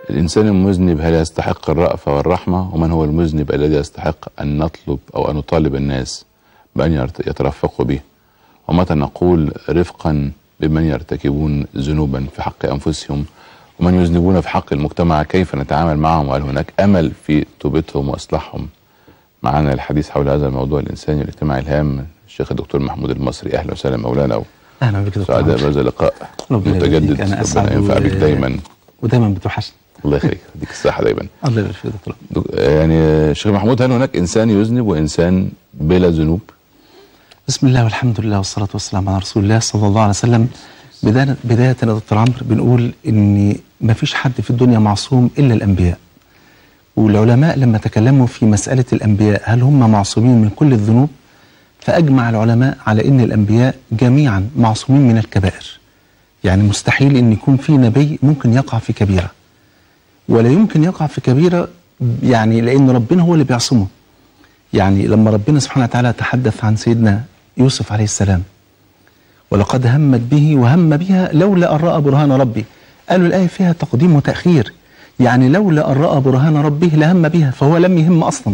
الإنسان المذنب هل يستحق الرأفة والرحمة ومن هو المذنب الذي يستحق أن نطلب أو أن نطالب الناس بأن يرت- يترفقوا به ومتى نقول رفقا بمن يرتكبون ذنوبا في حق أنفسهم ومن يذنبون في حق المجتمع كيف نتعامل معهم وهل هناك أمل في توبتهم وإصلاحهم معنا الحديث حول هذا الموضوع الإنساني والاجتماعي الهام الشيخ الدكتور محمود المصري أهلا وسهلا مولانا اهلا بك دكتور سعداء عمرو. بهذا اللقاء ربنا يبارك متجدد فيك. أنا أسعد ربنا ينفع و- بك دايما ودايما بتوحشني الله يخليك يديك الصحة دايما الله يبارك فيك دكتور دك- يعني شيخ محمود هل هناك انسان يذنب وانسان بلا ذنوب؟ بسم الله والحمد لله والصلاة والسلام على رسول الله صلى الله عليه وسلم بداية بداية يا دكتور عمرو بنقول إن ما فيش حد في الدنيا معصوم إلا الأنبياء والعلماء لما تكلموا في مسألة الأنبياء هل هم معصومين من كل الذنوب فأجمع العلماء على أن الأنبياء جميعا معصومين من الكبائر يعني مستحيل أن يكون في نبي ممكن يقع في كبيرة ولا يمكن يقع في كبيرة يعني لأن ربنا هو اللي بيعصمه يعني لما ربنا سبحانه وتعالى تحدث عن سيدنا يوسف عليه السلام ولقد همت به وهم بها لولا أن رأى برهان ربي قالوا الآية فيها تقديم وتأخير يعني لولا أن رأى برهان ربه لهم بها فهو لم يهم أصلا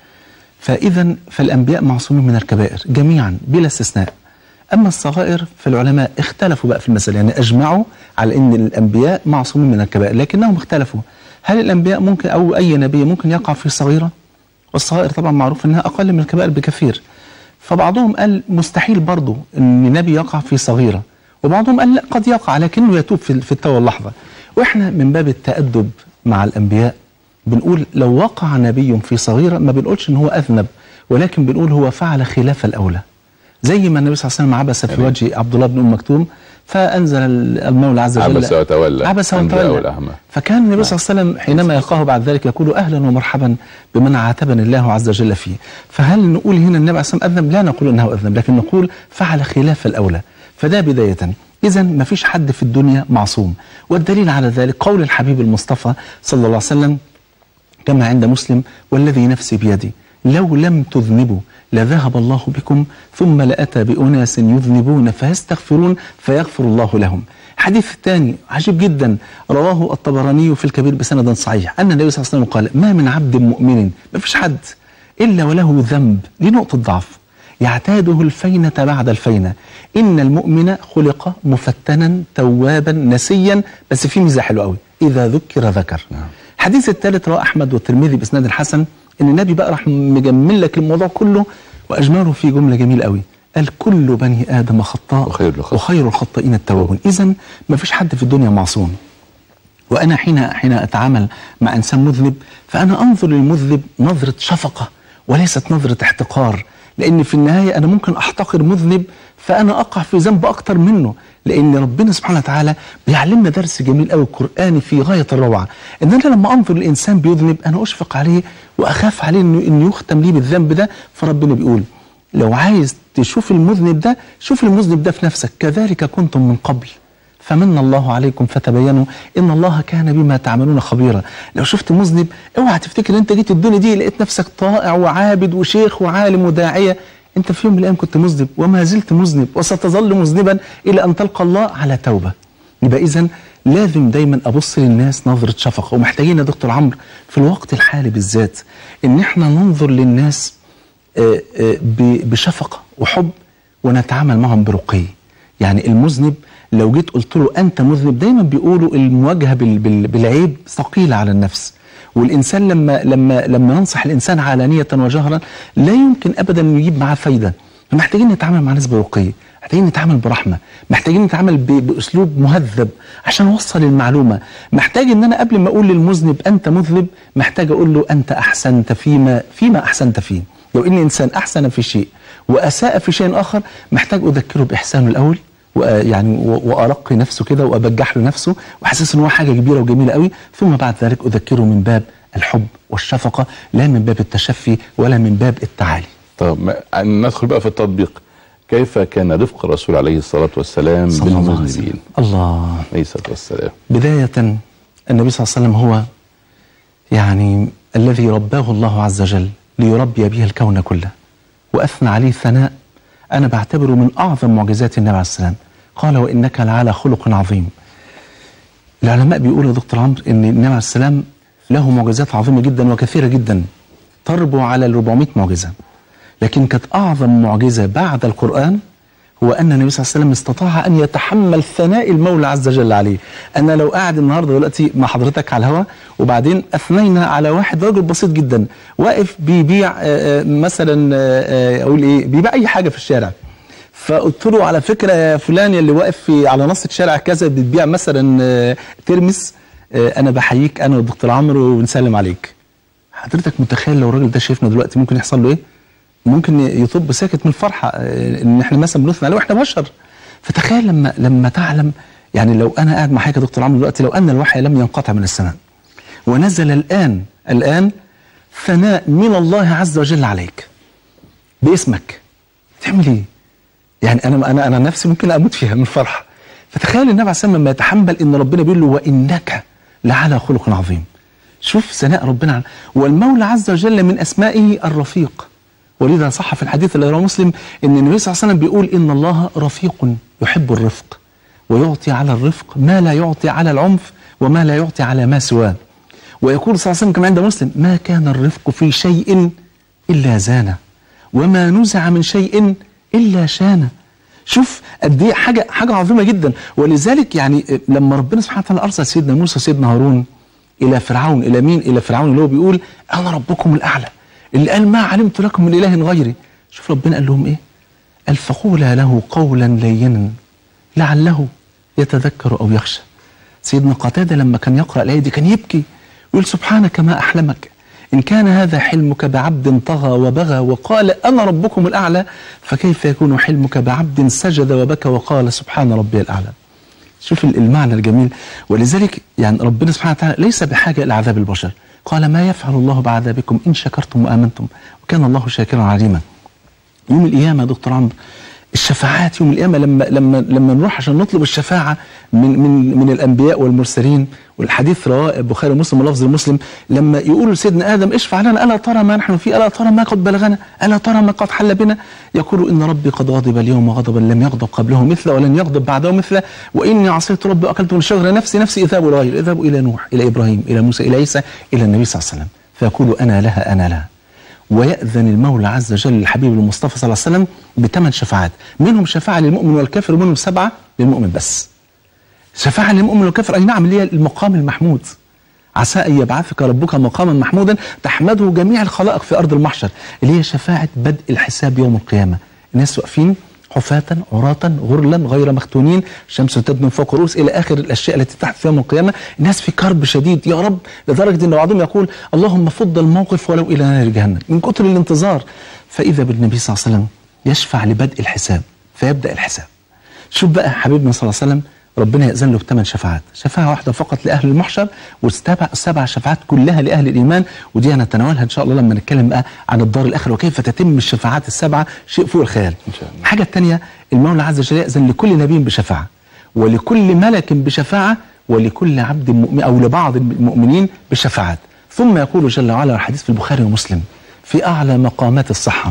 فإذا فالأنبياء معصومين من الكبائر جميعا بلا استثناء أما الصغائر فالعلماء اختلفوا بقى في المسألة يعني أجمعوا على أن الأنبياء معصومين من الكبائر لكنهم اختلفوا هل الأنبياء ممكن أو أي نبي ممكن يقع في صغيرة والصغائر طبعا معروف أنها أقل من الكبائر بكثير فبعضهم قال مستحيل برضه أن نبي يقع في صغيرة وبعضهم قال لا قد يقع لكنه يتوب في في التو اللحظة وإحنا من باب التأدب مع الأنبياء بنقول لو وقع نبي في صغيرة ما بنقولش ان هو أذنب ولكن بنقول هو فعل خلاف الأولى زي ما النبي صلى الله عليه وسلم عبس في وجه عبد الله بن أم مكتوم فأنزل المولى عز وجل عبس وتولى عبس أن جاءه وتولى الأعمى. فكان النبي صلى الله عليه وسلم حينما يلقاه بعد ذلك يقول أهلا ومرحبا بمن عاتبني الله عز وجل فيه فهل نقول هنا النبي عليه الصلاة والسلام أذنب لا نقول أنه أذنب لكن نقول فعل خلاف الأولى فده بداية إذا ما فيش حد في الدنيا معصوم والدليل على ذلك قول الحبيب المصطفى صلى الله عليه وسلم كما عند مسلم والذي نفسي بيدي لو لم تذنبوا لذهب الله بكم ثم لأتى بأناس يذنبون فيستغفرون فيغفر الله لهم حديث الثاني عجيب جدا رواه الطبراني في الكبير بسند صحيح أن النبي صلى الله عليه وسلم قال ما من عبد مؤمن ما فيش حد إلا وله ذنب دي نقطة ضعف يعتاده الفينة بعد الفينة إن المؤمن خلق مفتنا توابا نسيا بس في ميزة حلوة قوي إذا ذكر ذكر الحديث الثالث رواه أحمد والترمذي بإسناد حسن إن النبي بقى راح مجمل لك الموضوع كله وأجمله في جملة جميلة قوي قال كل بني آدم خطاء وخير الخطاء. وخير الخطائين التوابون إذا ما فيش حد في الدنيا معصوم وأنا حين حين أتعامل مع إنسان مذنب فأنا أنظر للمذنب نظرة شفقة وليست نظرة احتقار لأن في النهاية أنا ممكن أحتقر مذنب فأنا أقع في ذنب أكتر منه لأن ربنا سبحانه وتعالى بيعلمنا درس جميل قوي القرآني في غاية الروعة إن أنا لما أنظر للإنسان بيذنب أنا أشفق عليه وأخاف عليه إنه إنه يختم لي بالذنب ده فربنا بيقول لو عايز تشوف المذنب ده شوف المذنب ده في نفسك كذلك كنتم من قبل فمن الله عليكم فتبينوا ان الله كان بما تعملون خبيرا لو شفت مذنب اوعى تفتكر ان انت جيت الدنيا دي لقيت نفسك طائع وعابد وشيخ وعالم وداعيه انت في يوم من الايام كنت مذنب وما زلت مذنب وستظل مذنبا الى ان تلقى الله على توبه يبقى اذا لازم دايما ابص للناس نظره شفقه ومحتاجين يا دكتور عمرو في الوقت الحالي بالذات ان احنا ننظر للناس آه، آه، ب- بشفقه وحب ونتعامل معهم برقي يعني المذنب لو جيت قلت له انت مذنب دايما بيقولوا المواجهه بال- بال- بالعيب ثقيله على النفس والانسان لما لما لما ينصح الانسان علانيه وجهرا لا يمكن ابدا انه يجيب معاه فايده فمحتاجين نتعامل مع ناس برقي محتاجين نتعامل برحمه محتاجين نتعامل ب- باسلوب مهذب عشان اوصل المعلومه محتاج ان انا قبل ما اقول للمذنب انت مذنب محتاج اقول له انت احسنت فيما فيما احسنت فيه لو ان انسان احسن في شيء واساء في شيء اخر محتاج اذكره باحسانه الاول ويعني وارقي نفسه كده وابجح له نفسه واحسس ان هو حاجه كبيره وجميله قوي ثم بعد ذلك اذكره من باب الحب والشفقه لا من باب التشفي ولا من باب التعالي طب ما- ندخل بقى في التطبيق كيف كان رفق الرسول عليه الصلاة والسلام صلى الله عليه بالمذنبين وسلم الله عليه الصلاة والسلام بداية النبي صلى الله عليه وسلم هو يعني الذي رباه الله عز وجل ليربي به الكون كله وأثنى عليه ثناء أنا بعتبره من أعظم معجزات النبي عليه السلام قال وإنك لعلى خلق عظيم العلماء بيقولوا يا دكتور عمرو ان النبي عليه السلام له معجزات عظيمه جدا وكثيره جدا تربو على ال 400 معجزه لكن كانت اعظم معجزه بعد القران هو ان النبي صلى الله عليه وسلم استطاع ان يتحمل ثناء المولى عز وجل عليه انا لو قاعد النهارده دلوقتي مع حضرتك على الهواء وبعدين اثنينا على واحد راجل بسيط جدا واقف بيبيع آه، آه، مثلا آه، آه، اقول ايه بيبيع اي حاجه في الشارع فقلت له على فكره يا فلان اللي واقف في على نص الشارع كذا بتبيع مثلا آه، ترمس آه، انا بحييك انا والدكتور عمرو ونسلم عليك حضرتك متخيل لو الراجل ده شايفنا دلوقتي ممكن يحصل له ايه ممكن يطب ساكت من الفرحه آه، ان احنا مثلا بنثنى عليه واحنا بشر فتخيل لما لما تعلم يعني لو انا قاعد مع حضرتك يا دكتور عمرو دلوقتي لو ان الوحي لم ينقطع من السماء ونزل الان الان ثناء من الله عز وجل عليك باسمك تعمل ايه؟ يعني انا انا انا نفسي ممكن اموت فيها من الفرحه فتخيل النبي عليه الصلاه والسلام لما يتحمل ان ربنا بيقول له وانك لعلى خلق عظيم شوف ثناء ربنا على والمولى عز وجل من اسمائه الرفيق ولذا صح في الحديث اللي رواه مسلم ان النبي صلى الله عليه وسلم بيقول ان الله رفيق يحب الرفق ويعطي على الرفق ما لا يعطي على العنف وما لا يعطي على ما سواه ويقول صلى الله عليه وسلم كما عند مسلم ما كان الرفق في شيء الا زانه وما نزع من شيء الا شانه شوف قد ايه حاجه حاجه عظيمه جدا ولذلك يعني لما ربنا سبحانه وتعالى ارسل سيدنا موسى وسيدنا هارون الى فرعون الى مين الى فرعون اللي هو بيقول انا ربكم الاعلى اللي قال ما علمت لكم من اله غيري شوف ربنا قال لهم ايه قال فقولا له قولا لينا لعله يتذكر او يخشى سيدنا قتاده لما كان يقرا الايه دي كان يبكي يقول سبحانك ما احلمك ان كان هذا حلمك بعبد طغى وبغى وقال انا ربكم الاعلى فكيف يكون حلمك بعبد سجد وبكى وقال سبحان ربي الاعلى شوف المعنى الجميل ولذلك يعني ربنا سبحانه وتعالى ليس بحاجه الى عذاب البشر قال ما يفعل الله بعذابكم ان شكرتم وامنتم وكان الله شاكرا عليما يوم القيامه يا دكتور عمرو الشفاعات يوم القيامه لما لما لما نروح عشان نطلب الشفاعه من من من الانبياء والمرسلين والحديث رواه البخاري ومسلم ولفظ المسلم لما يقولوا لسيدنا ادم اشفع لنا الا ترى ما نحن فيه الا ترى ما قد بلغنا الا ترى ما قد حل بنا يقول ان ربي قد غضب اليوم غضبا لم يغضب قبله مثله ولن يغضب بعده مثله واني عصيت ربي واكلت من شجره نفسي نفسي اذهبوا الغير اذهبوا الى نوح الى ابراهيم الى موسى الى عيسى الى النبي صلى الله عليه وسلم فيقول انا لها انا لها ويأذن المولى عز وجل للحبيب المصطفى صلى الله عليه وسلم بثمان شفاعات منهم شفاعة للمؤمن والكافر ومنهم سبعة للمؤمن بس شفاعة للمؤمن والكافر أي نعم اللي هي المقام المحمود عسى أن يبعثك ربك مقاما محمودا تحمده جميع الخلائق في أرض المحشر اللي هي شفاعة بدء الحساب يوم القيامة الناس واقفين حفاة عراة غرلا غير مختونين شمس تدنو فوق الرؤوس الى اخر الاشياء التي تحت في يوم القيامه الناس في كرب شديد يا رب لدرجه ان بعضهم يقول اللهم فض الموقف ولو الى نار جهنم من كثر الانتظار فاذا بالنبي صلى الله عليه وسلم يشفع لبدء الحساب فيبدا الحساب شوف بقى حبيبنا صلى الله عليه وسلم ربنا يأذن له بثمان شفاعات شفاعة واحدة فقط لأهل المحشر والسبع سبع شفاعات كلها لأهل الإيمان ودي هنتناولها إن شاء الله لما نتكلم بقى عن الدار الآخرة وكيف تتم الشفاعات السبعة شيء فوق الخيال إن شاء الله. الحاجة الثانية المولى عز وجل يأذن لكل نبي بشفاعة ولكل ملك بشفاعة ولكل عبد مؤمن أو لبعض المؤمنين بشفاعات ثم يقول جل وعلا الحديث في البخاري ومسلم في أعلى مقامات الصحة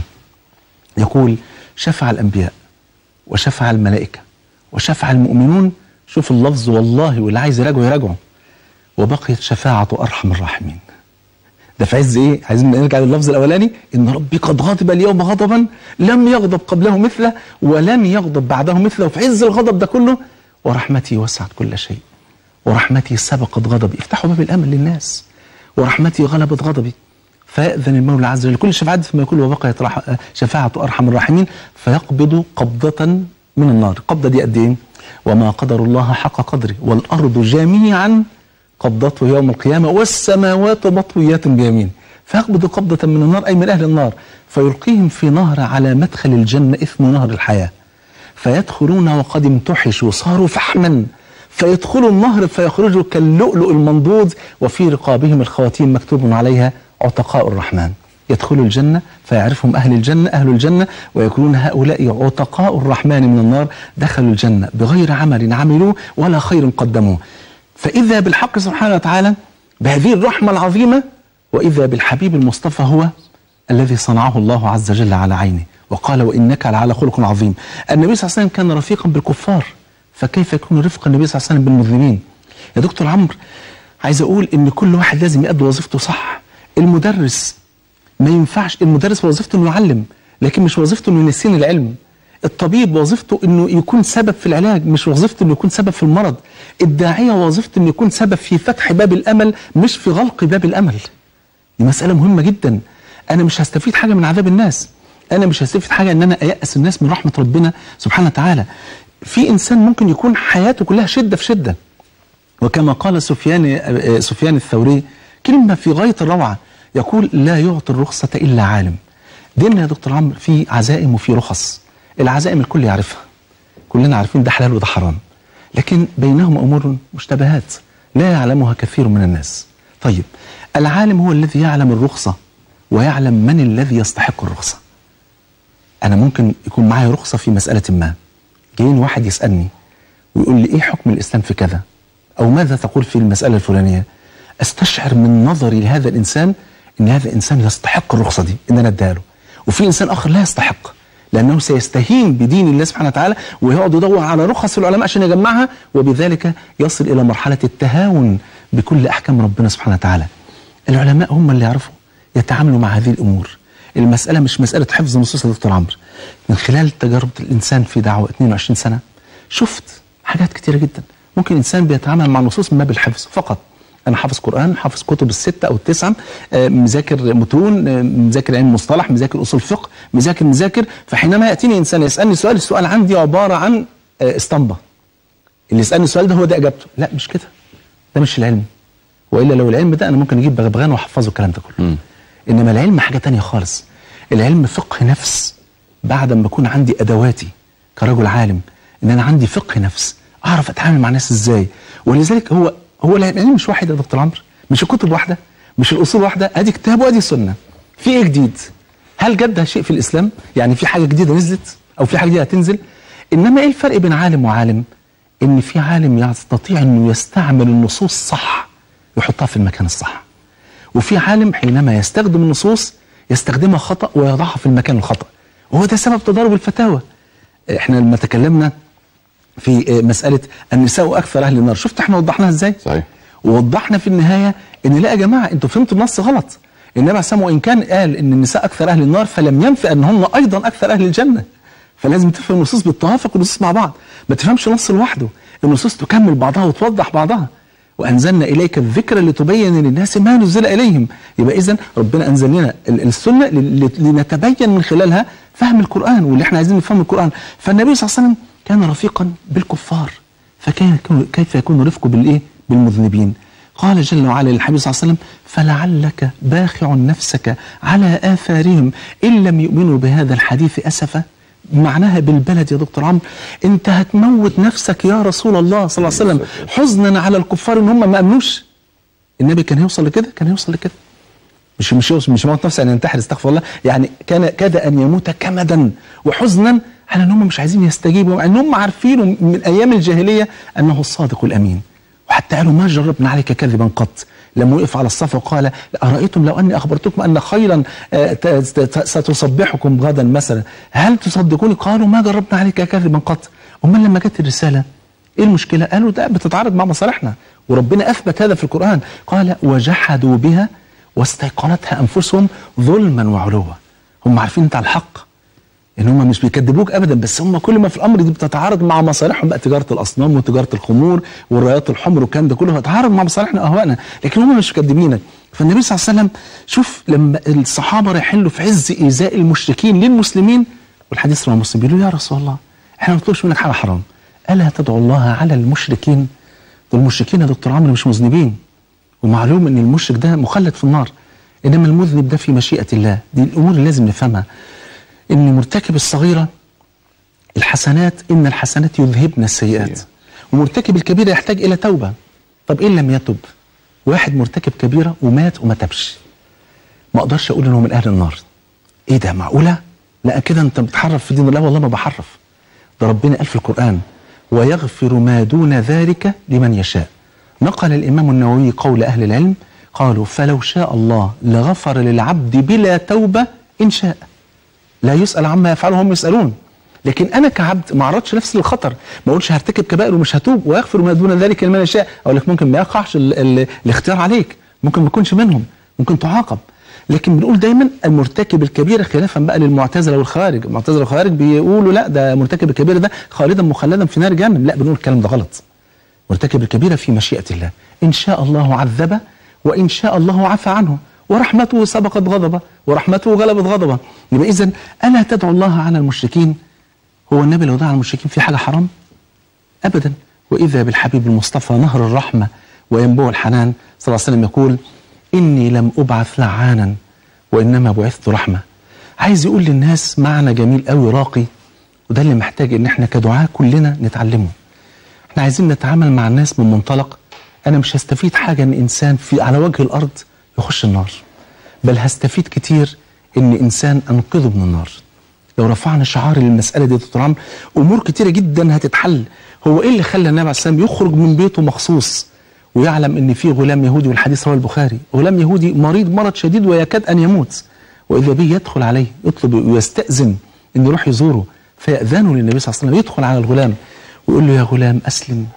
يقول شفع الأنبياء وشفع الملائكة وشفع المؤمنون شوف اللفظ والله واللي عايز يراجعه يراجعه وبقيت شفاعة أرحم الراحمين ده في عز ايه عايزين نرجع لللفظ الاولاني ان ربي قد غضب اليوم غضبا لم يغضب قبله مثله ولن يغضب بعده مثله وفي عز الغضب ده كله ورحمتي وسعت كل شيء ورحمتي سبقت غضبي افتحوا باب الامل للناس ورحمتي غلبت غضبي فيأذن المولى عز وجل كل الشفاعات فيما يقول وبقيت رح... شفاعة أرحم الراحمين فيقبض قبضة من النار القبضة دي قد إيه؟ وما قدر الله حق قدره والأرض جميعا قبضته يوم القيامة والسماوات مطويات بيمين فيقبض قبضة من النار أي من أهل النار فيلقيهم في نهر على مدخل الجنة اسمه نهر الحياة فيدخلون وقد امتحشوا صاروا فحما فيدخلوا النهر فيخرجوا كاللؤلؤ المنضود وفي رقابهم الخواتيم مكتوب عليها عتقاء الرحمن يدخلوا الجنة فيعرفهم أهل الجنة أهل الجنة ويكونون هؤلاء عتقاء الرحمن من النار دخلوا الجنة بغير عمل عملوه ولا خير قدموه فإذا بالحق سبحانه وتعالى بهذه الرحمة العظيمة وإذا بالحبيب المصطفى هو الذي صنعه الله عز وجل على عينه وقال وإنك لعلى خلق عظيم النبي صلى الله عليه وسلم كان رفيقا بالكفار فكيف يكون رفق النبي صلى الله عليه وسلم بالمذنبين يا دكتور عمرو عايز اقول ان كل واحد لازم يأدي وظيفته صح المدرس ما ينفعش المدرس وظيفته انه يعلم لكن مش وظيفته انه ينسيني العلم الطبيب وظيفته انه يكون سبب في العلاج مش وظيفته انه يكون سبب في المرض الداعيه وظيفته انه يكون سبب في فتح باب الامل مش في غلق باب الامل دي مساله مهمه جدا انا مش هستفيد حاجه من عذاب الناس انا مش هستفيد حاجه ان انا ايأس الناس من رحمه ربنا سبحانه وتعالى في انسان ممكن يكون حياته كلها شده في شده وكما قال سفيان سفيان الثوري كلمه في غايه الروعه يقول لا يعطي الرخصه الا عالم ديننا يا دكتور عمرو في عزائم وفي رخص العزائم الكل يعرفها كلنا عارفين ده حلال وده حرام لكن بينهما امور مشتبهات لا يعلمها كثير من الناس طيب العالم هو الذي يعلم الرخصه ويعلم من الذي يستحق الرخصه انا ممكن يكون معايا رخصه في مساله ما جايين واحد يسالني ويقول لي ايه حكم الاسلام في كذا او ماذا تقول في المساله الفلانيه استشعر من نظري لهذا الانسان ان هذا الانسان يستحق الرخصه دي ان انا اديها له وفي انسان اخر لا يستحق لانه سيستهين بدين الله سبحانه وتعالى ويقعد يدور على رخص العلماء عشان يجمعها وبذلك يصل الى مرحله التهاون بكل احكام ربنا سبحانه وتعالى. العلماء هم اللي يعرفوا يتعاملوا مع هذه الامور. المساله مش مساله حفظ نصوص يا دكتور عمرو. من خلال تجارب الانسان في دعوه 22 سنه شفت حاجات كتيره جدا. ممكن انسان بيتعامل مع نصوص من باب الحفظ فقط. انا حافظ قران حافظ كتب السته او التسعه آه، مذاكر متون آه، مذاكر علم مصطلح مذاكر اصول فقه مذاكر مذاكر فحينما ياتيني انسان يسالني سؤال السؤال عندي عباره عن آه، اسطمبه اللي يسالني السؤال ده هو ده اجابته لا مش كده ده مش العلم والا لو العلم ده انا ممكن اجيب بغبغان واحفظه الكلام ده كله مم. انما العلم حاجه تانية خالص العلم فقه نفس بعد ما اكون عندي ادواتي كرجل عالم ان انا عندي فقه نفس اعرف اتعامل مع الناس ازاي ولذلك هو هو العلم مش واحد يا دكتور عمرو مش الكتب واحده مش الاصول واحده ادي كتاب وادي سنه في ايه جديد هل جد شيء في الاسلام يعني في حاجه جديده نزلت او في حاجه جديده هتنزل انما ايه الفرق بين عالم وعالم ان في عالم يستطيع انه يستعمل النصوص صح يحطها في المكان الصح وفي عالم حينما يستخدم النصوص يستخدمها خطأ ويضعها في المكان الخطأ وهو ده سبب تضارب الفتاوى احنا لما تكلمنا في مسألة النساء أكثر أهل النار شفت احنا وضحناها ازاي صحيح ووضحنا في النهاية ان لا يا جماعة انتوا فهمتوا النص غلط النبي عليه الصلاة وإن كان قال ان النساء أكثر أهل النار فلم ينفي ان هم أيضا أكثر أهل الجنة فلازم تفهم النصوص بالتوافق والنصوص مع بعض ما تفهمش نص لوحده النصوص تكمل بعضها وتوضح بعضها وأنزلنا إليك الذكر لتبين للناس ما نزل إليهم يبقى إذا ربنا أنزل لنا ال- السنة ل- ل- لنتبين من خلالها فهم القرآن واللي احنا عايزين نفهم القرآن فالنبي صلى الله عليه وسلم كان رفيقا بالكفار فكان يكون- كيف يكون رفقه بالإيه بالمذنبين قال جل وعلا للحبيب صلى الله عليه وسلم فلعلك باخع نفسك على آثارهم إن لم يؤمنوا بهذا الحديث أسفا معناها بالبلد يا دكتور عمرو انت هتموت نفسك يا رسول الله صلى الله عليه وسلم حزنا على الكفار ان هم ما امنوش النبي كان هيوصل لكده كان هيوصل لكده مش مش يوصل مش موت نفسه ان ينتحر استغفر الله يعني كان كاد ان يموت كمدا وحزنا على ان هم مش عايزين يستجيبوا مع ان هم عارفين من ايام الجاهليه انه الصادق الامين وحتى قالوا ما جربنا عليك كذبا قط لما وقف على الصف وقال أرأيتم لو أني أخبرتكم أن خيرا آه، ت- ت- ستصبحكم غدا مثلا هل تصدقوني قالوا ما جربنا عليك كذبا قط أمال لما جت الرسالة ايه المشكله قالوا ده بتتعارض مع مصالحنا وربنا اثبت هذا في القران قال وجحدوا بها واستيقنتها انفسهم ظلما وعلوا هم عارفين انت على الحق ان هم مش بيكذبوك ابدا بس هم كل ما في الامر دي بتتعارض مع مصالحهم بقى تجاره الاصنام وتجاره الخمور والرايات الحمر والكلام ده كله بيتعارض مع مصالحنا واهوائنا لكن هم مش مكذبينك فالنبي صلى الله عليه وسلم شوف لما الصحابه رايحين له في عز ايذاء المشركين للمسلمين والحديث رواه مسلم بيقولوا يا رسول الله احنا ما نطلبش منك حاجه حرام الا تدعو الله على المشركين دول المشركين يا دكتور عمرو مش مذنبين ومعلوم ان المشرك ده مخلد في النار انما المذنب ده في مشيئه الله دي الامور اللي لازم نفهمها ان مرتكب الصغيره الحسنات ان الحسنات يذهبن السيئات ومرتكب الكبيره يحتاج الى توبه طب ان لم يتب واحد مرتكب كبيره ومات وما تبش ما اقدرش اقول انه من اهل النار ايه ده معقوله لا كده انت بتحرف في دين الله والله ما بحرف ده ربنا قال في القران ويغفر ما دون ذلك لمن يشاء نقل الامام النووي قول اهل العلم قالوا فلو شاء الله لغفر للعبد بلا توبه ان شاء لا يسأل عما يفعله هم يسألون لكن انا كعبد ما اعرضش نفسي للخطر ما اقولش هرتكب كبائر ومش هتوب ويغفر ما دون ذلك لمن يشاء اقول لك ممكن ما يقعش ال ال الاختيار عليك ممكن ما يكونش منهم ممكن تعاقب لكن بنقول دايما المرتكب الكبيره خلافا بقى للمعتزله والخوارج المعتزله والخوارج بيقولوا لا ده مرتكب الكبيره ده خالدا مخلدا في نار جهنم لا بنقول الكلام ده غلط مرتكب الكبيره في مشيئه الله ان شاء الله عذبه وان شاء الله عفى عنه ورحمته سبقت غضبه ورحمته غلبت غضبه يبقى اذا الا تدعو الله على المشركين هو النبي لو دعا على المشركين في حاجه حرام ابدا واذا بالحبيب المصطفى نهر الرحمه وينبوع الحنان صلى الله عليه وسلم يقول اني لم ابعث لعانا وانما بعثت رحمه عايز يقول للناس معنى جميل قوي راقي وده اللي محتاج ان احنا كدعاة كلنا نتعلمه احنا عايزين نتعامل مع الناس من منطلق انا مش هستفيد حاجه ان انسان في على وجه الارض يخش النار بل هستفيد كتير ان انسان انقذه من النار لو رفعنا شعار للمساله دي يا دكتور عمرو امور كتيره جدا هتتحل هو ايه اللي خلى النبي عليه السلام يخرج من بيته مخصوص ويعلم ان في غلام يهودي والحديث رواه البخاري غلام يهودي مريض مرض شديد ويكاد ان يموت واذا به يدخل عليه يطلب ويستاذن انه يروح يزوره فيأذنه للنبي صلى الله عليه وسلم يدخل على الغلام ويقول له يا غلام اسلم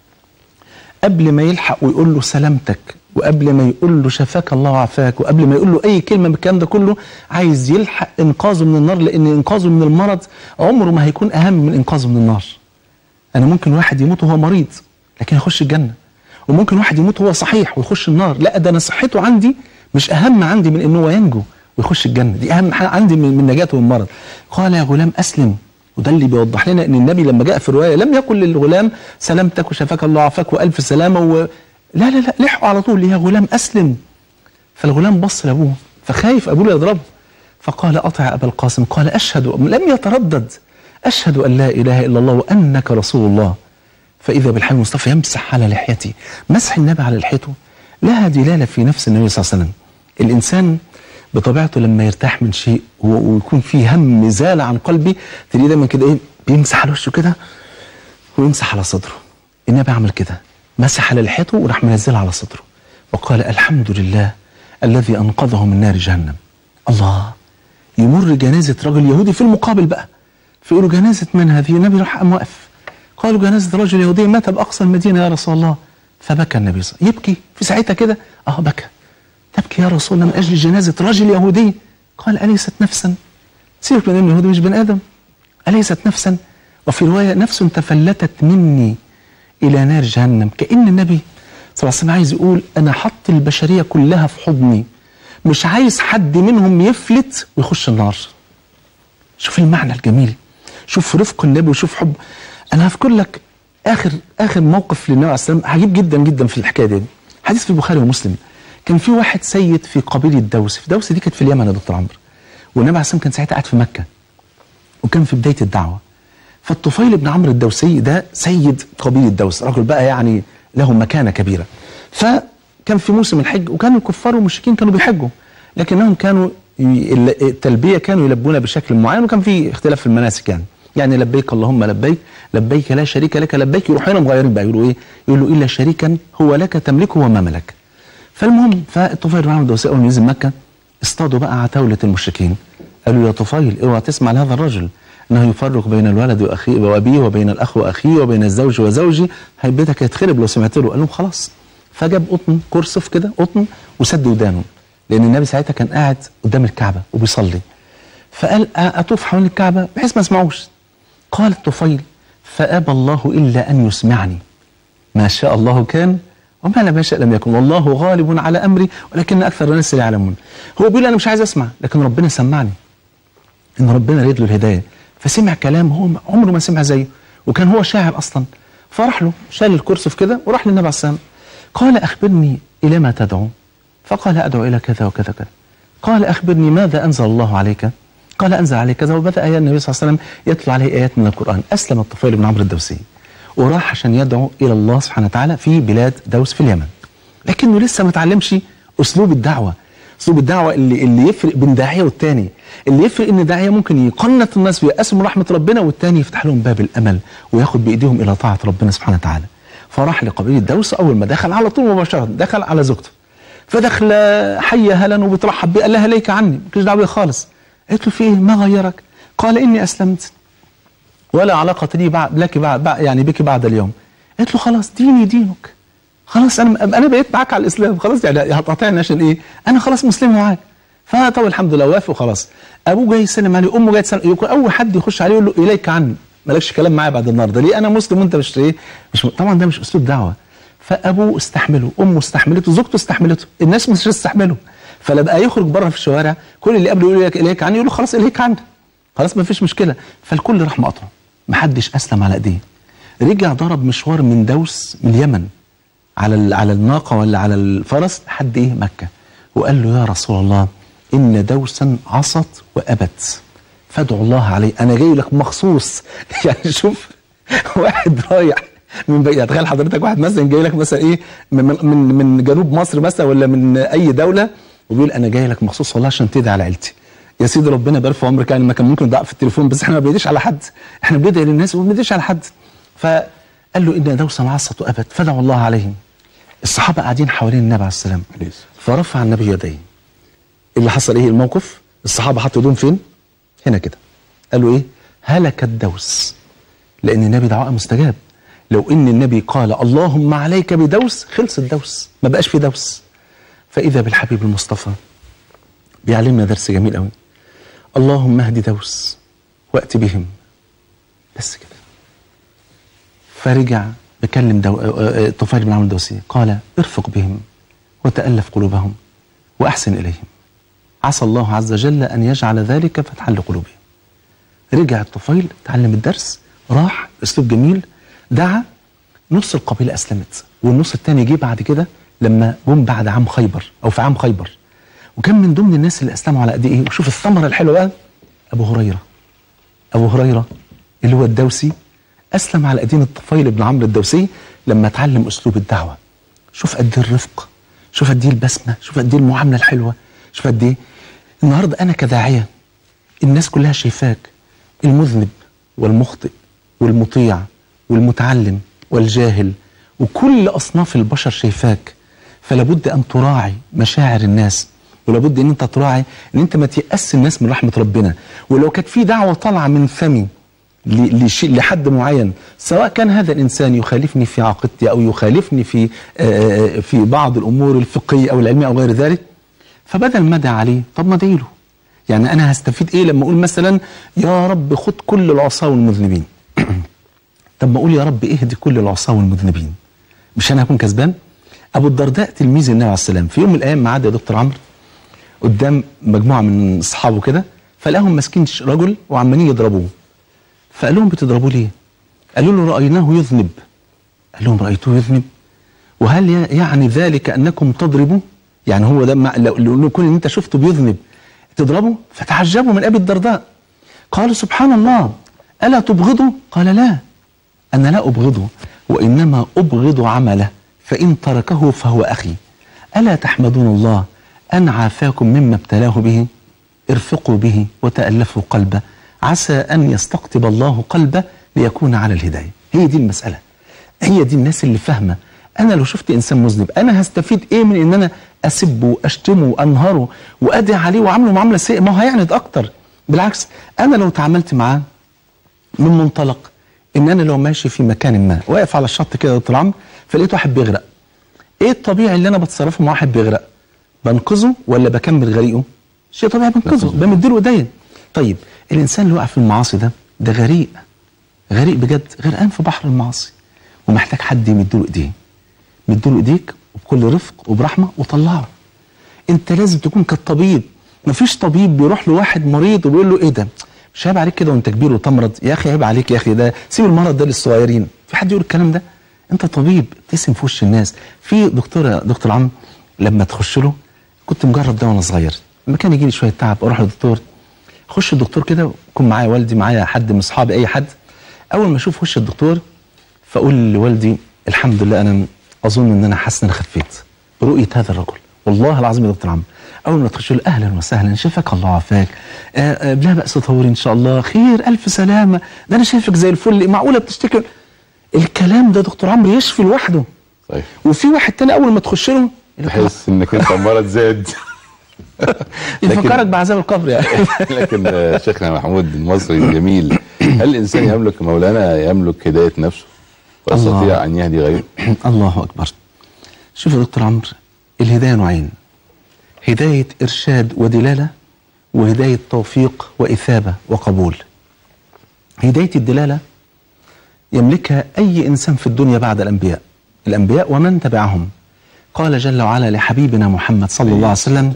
قبل ما يلحق ويقول له سلامتك وقبل ما يقول له شفاك الله وعافاك وقبل ما يقول له اي كلمه من الكلام ده كله عايز يلحق انقاذه من النار لان انقاذه من المرض عمره ما هيكون اهم من انقاذه من النار انا ممكن واحد يموت وهو مريض لكن يخش الجنه وممكن واحد يموت وهو صحيح ويخش النار لا ده انا صحته عندي مش اهم عندي من انه هو ينجو ويخش الجنه دي اهم حاجه عندي من, من نجاته من المرض قال يا غلام اسلم وده اللي بيوضح لنا ان النبي لما جاء في الروايه لم يقل للغلام سلامتك وشفاك الله وعافاك والف سلامه و... لا لا لا لحقوا على طول يا غلام اسلم فالغلام بص لابوه فخايف ابوه يضربه فقال اطع ابا القاسم قال اشهد لم يتردد اشهد ان لا اله الا الله وانك رسول الله فاذا بالحبيب المصطفى يمسح على لحيته مسح النبي على لحيته لها دلاله في نفس النبي صلى الله عليه وسلم الانسان بطبيعته لما يرتاح من شيء ويكون فيه هم زال عن قلبي تلاقيه دايما كده ايه بيمسح على وشه كده ويمسح على صدره النبي عمل كده مسح على لحيته وراح منزلها على صدره وقال الحمد لله الذي انقذه من نار جهنم الله يمر جنازه رجل يهودي في المقابل بقى فيقولوا جنازه من هذه النبي راح قام واقف قالوا جنازه رجل يهودي مات باقصى المدينه يا رسول الله فبكى النبي صلى الله عليه وسلم يبكي في ساعتها كده اه بكى تبكي يا رسول الله من اجل جنازه رجل يهودي قال اليست نفسا سيبك من انه يهودي مش بني ادم اليست نفسا وفي روايه نفس تفلتت مني الى نار جهنم كان النبي صلى الله عليه وسلم عايز يقول انا حط البشريه كلها في حضني مش عايز حد منهم يفلت ويخش النار شوف المعنى الجميل شوف رفق النبي وشوف حب انا هذكر لك اخر اخر موقف للنبي عليه السلام عجيب جدا جدا في الحكايه دي حديث في البخاري ومسلم كان في واحد سيد في قبيله دوس في دوس دي كانت في اليمن يا دكتور عمرو والنبي عليه السلام كان ساعتها قاعد في مكه وكان في بدايه الدعوه فالطفيل بن عمرو الدوسي ده سيد قبيله دوس رجل بقى يعني له مكانه كبيره فكان في موسم الحج وكان الكفار والمشركين كانوا بيحجوا لكنهم كانوا التلبيه كانوا يلبون بشكل معين وكان في اختلاف في المناسك يعني يعني لبيك اللهم لبيك لبيك لا شريك لك لبيك يروحوا هنا مغيرين بقى يقولوا ايه يقولوا الا شريكا هو لك تملكه وما ملك فالمهم فالطفيل بن عمرو الدوسي اول ما نزل مكه اصطادوا بقى عتاوله المشركين قالوا يا طفيل اوعى تسمع لهذا الرجل انه يفرق بين الولد واخيه وابيه وبين الاخ واخيه وبين الزوج وزوجي هيبتك يتخرب لو سمعت له قال لهم خلاص فجاب قطن كرسف كده قطن وسد ودانه لان النبي ساعتها كان قاعد قدام الكعبه وبيصلي فقال اطوف حوالين الكعبه بحيث ما اسمعوش قال الطفيل فابى الله الا ان يسمعني ما شاء الله كان وما لم يشاء لم يكن والله غالب على امري ولكن اكثر الناس لا يعلمون هو بيقول انا مش عايز اسمع لكن ربنا سمعني ان ربنا ريد له الهدايه فسمع كلام هو عمره ما سمع زيه وكان هو شاعر اصلا فراح له شال الكرسف كده وراح للنبي عليه السلام قال اخبرني الى ما تدعو فقال ادعو الى كذا وكذا كذا قال اخبرني ماذا انزل الله عليك قال انزل عليك كذا وبدا ايات النبي صلى الله عليه وسلم يتلو عليه ايات من القران اسلم الطفيل بن عمرو الدوسي وراح عشان يدعو الى الله سبحانه وتعالى في بلاد دوس في اليمن لكنه لسه ما اتعلمش اسلوب الدعوه اسلوب الدعوه اللي اللي يفرق بين داعيه والتاني اللي يفرق ان داعيه ممكن يقنط الناس ويأسوا من رحمه ربنا والتاني يفتح لهم باب الامل وياخد بايديهم الى طاعه ربنا سبحانه وتعالى فراح لقبيله دوس اول ما دخل على طول مباشره دخل على زوجته فدخل حي هلا وبترحب بيه قال لها ليك عني مالكش دعوه بيه خالص قالت له في ايه ما غيرك قال اني اسلمت ولا علاقه لي بعد لك بعد بعد- يعني بك بعد اليوم قالت له خلاص ديني دينك خلاص انا انا بقيت معاك على الاسلام خلاص يعني هتقاطعني عشان ايه انا خلاص مسلم معاك فطب الحمد لله وافق وخلاص ابوه جاي يسلم عليه امه جايه تسلم يكون اول حد يخش عليه يقول له اليك عني مالكش كلام معايا بعد النهارده ليه انا مسلم وانت مش ايه مش طبعا ده مش اسلوب دعوه فابوه استحمله امه استحملته زوجته استحملته الناس مش هتستحمله فلا بقى يخرج بره في الشوارع كل اللي قبله يقول لك اليك عني يقول له خلاص اليك عني خلاص ما فيش مشكله فالكل راح مقطعه محدش اسلم على ايديه رجع ضرب مشوار من دوس من اليمن على ال- على الناقه ولا على الفرس لحد ايه مكه وقال له يا رسول الله ان دوسا عصت وابت فادعوا الله عليه انا جاي لك مخصوص يعني شوف واحد رايح من بقى تخيل حضرتك واحد مثلا جاي لك مثلا ايه من من من جنوب مصر مثلا ولا من اي دوله وبيقول انا جاي لك مخصوص والله عشان تدعي على عيلتي يا سيدي ربنا يبارك في عمرك يعني ما كان ممكن ضعف في التليفون بس احنا ما بنديش على حد احنا بندعي للناس وما بنديش على حد فقال له ان دوسا عصت وابت فدعوا الله عليهم الصحابه قاعدين حوالين النبي عليه السلام عليه السلام. فرفع النبي يديه اللي حصل ايه الموقف الصحابه حطوا ايدهم فين هنا كده قالوا ايه هلك الدوس لان النبي دعاء مستجاب لو ان النبي قال اللهم عليك بدوس خلص الدوس ما بقاش في دوس فاذا بالحبيب المصطفى بيعلمنا درس جميل قوي اللهم اهد دوس وات بهم بس كده فرجع بكلم دو... آه، آه، طفيل بن عمرو الدوسي قال ارفق بهم وتألف قلوبهم وأحسن إليهم عسى الله عز وجل أن يجعل ذلك فتحا لقلوبهم رجع الطفيل تعلم الدرس راح أسلوب جميل دعا نص القبيلة أسلمت والنص التاني جه بعد كده لما جم بعد عام خيبر أو في عام خيبر وكان من ضمن الناس اللي أسلموا على قد إيه وشوف الثمرة الحلوة بقى أبو هريرة أبو هريرة اللي هو الدوسي أسلم على أيدين الطفيل بن عمرو الدوسي لما اتعلم أسلوب الدعوة شوف قد إيه الرفق شوف قد إيه البسمة شوف قد إيه المعاملة الحلوة شوف قد إيه النهاردة أنا كداعية الناس كلها شايفاك المذنب والمخطئ والمطيع والمتعلم والجاهل وكل أصناف البشر شايفاك فلابد أن تراعي مشاعر الناس ولابد ان انت تراعي ان انت ما تيأس الناس من رحمه ربنا ولو كانت في دعوه طالعه من فمي ل- لشيء لحد معين سواء كان هذا الانسان يخالفني في عقيدتي او يخالفني في آه، آه، في بعض الامور الفقهيه او العلميه او غير ذلك فبدل ما ادعي عليه طب ما ادعي له يعني انا هستفيد ايه لما اقول مثلا يا رب خد كل العصاه والمذنبين طب ما اقول يا رب اهدي كل العصاه والمذنبين مش انا هكون كسبان ابو الدرداء تلميذ النبي عليه السلام في يوم من الايام معدي يا دكتور عمرو قدام مجموعه من اصحابه كده فلاهم ماسكين ش- رجل وعمالين يضربوه فقال لهم بتضربوه ليه؟ قالوا له رايناه يذنب قال لهم رايتوه يذنب وهل ي- يعني ذلك انكم تضربوا؟ يعني هو ده مع- لو لو كون ان انت شفته بيذنب تضربه فتعجبوا من ابي الدرداء قالوا سبحان الله الا تبغضه؟ قال لا أنا لا أبغضه وإنما أبغض عمله فإن تركه فهو أخي ألا تحمدون الله أن عافاكم مما ابتلاه به ارفقوا به وتألفوا قلبه عسى أن يستقطب الله قلبه ليكون على الهداية هي دي المسألة هي دي الناس اللي فاهمة أنا لو شفت إنسان مذنب أنا هستفيد إيه من إن أنا أسبه وأشتمه وأنهره وأدعي عليه وأعمله معاملة سيئة ما هو هيعند أكتر بالعكس أنا لو تعاملت معاه من منطلق ان انا لو ماشي في مكان ما واقف على الشط كده يا دكتور عمرو فلقيت واحد بيغرق ايه الطبيعي اللي انا بتصرفه مع واحد بيغرق بنقذه ولا بكمل غريقه شيء طبيعي بنقذه بمديله ايديا طيب الانسان اللي وقع في المعاصي ده ده غريق غريق بجد غرقان في بحر المعاصي ومحتاج حد يمدله ايديه مدله ايديك وبكل رفق وبرحمه وطلعه انت لازم تكون كالطبيب مفيش طبيب بيروح لواحد مريض وبيقول له ايه ده مش عيب عليك كده وانت كبير وتمرض يا اخي عيب عليك يا اخي ده سيب المرض ده للصغيرين في حد يقول الكلام ده انت طبيب ابتسم في وش الناس في دكتور يا دكتور عم لما تخش له كنت مجرب ده وانا صغير لما كان يجي لي شويه تعب اروح للدكتور اخش الدكتور كده يكون معايا والدي معايا حد من اصحابي اي حد اول ما اشوف وش الدكتور فاقول لوالدي الحمد لله انا اظن ان انا حاسس ان انا خفيت برؤيه هذا الرجل والله العظيم يا دكتور عم اول ما تخش له اهلا وسهلا شفاك الله عافاك آه آه لا باس طهور ان شاء الله خير الف سلامه ده انا شايفك زي الفل معقوله بتشتكي الكلام ده دكتور عمرو يشفي لوحده طيب وفي واحد تاني اول ما تخش له يقول لك تحس انك انت مرض زاد يفكرك بعذاب القبر يعني لكن آه، شيخنا محمود المصري الجميل هل الانسان يملك مولانا يملك هدايه نفسه الله. ويستطيع ان يهدي غيره؟ الله اكبر شوف يا دكتور عمرو الهدايه نوعين هدايه ارشاد ودلاله وهدايه توفيق واثابه وقبول هدايه الدلاله يملكها اي انسان في الدنيا بعد الانبياء الانبياء ومن تبعهم قال جل وعلا لحبيبنا محمد صلى الله عليه وسلم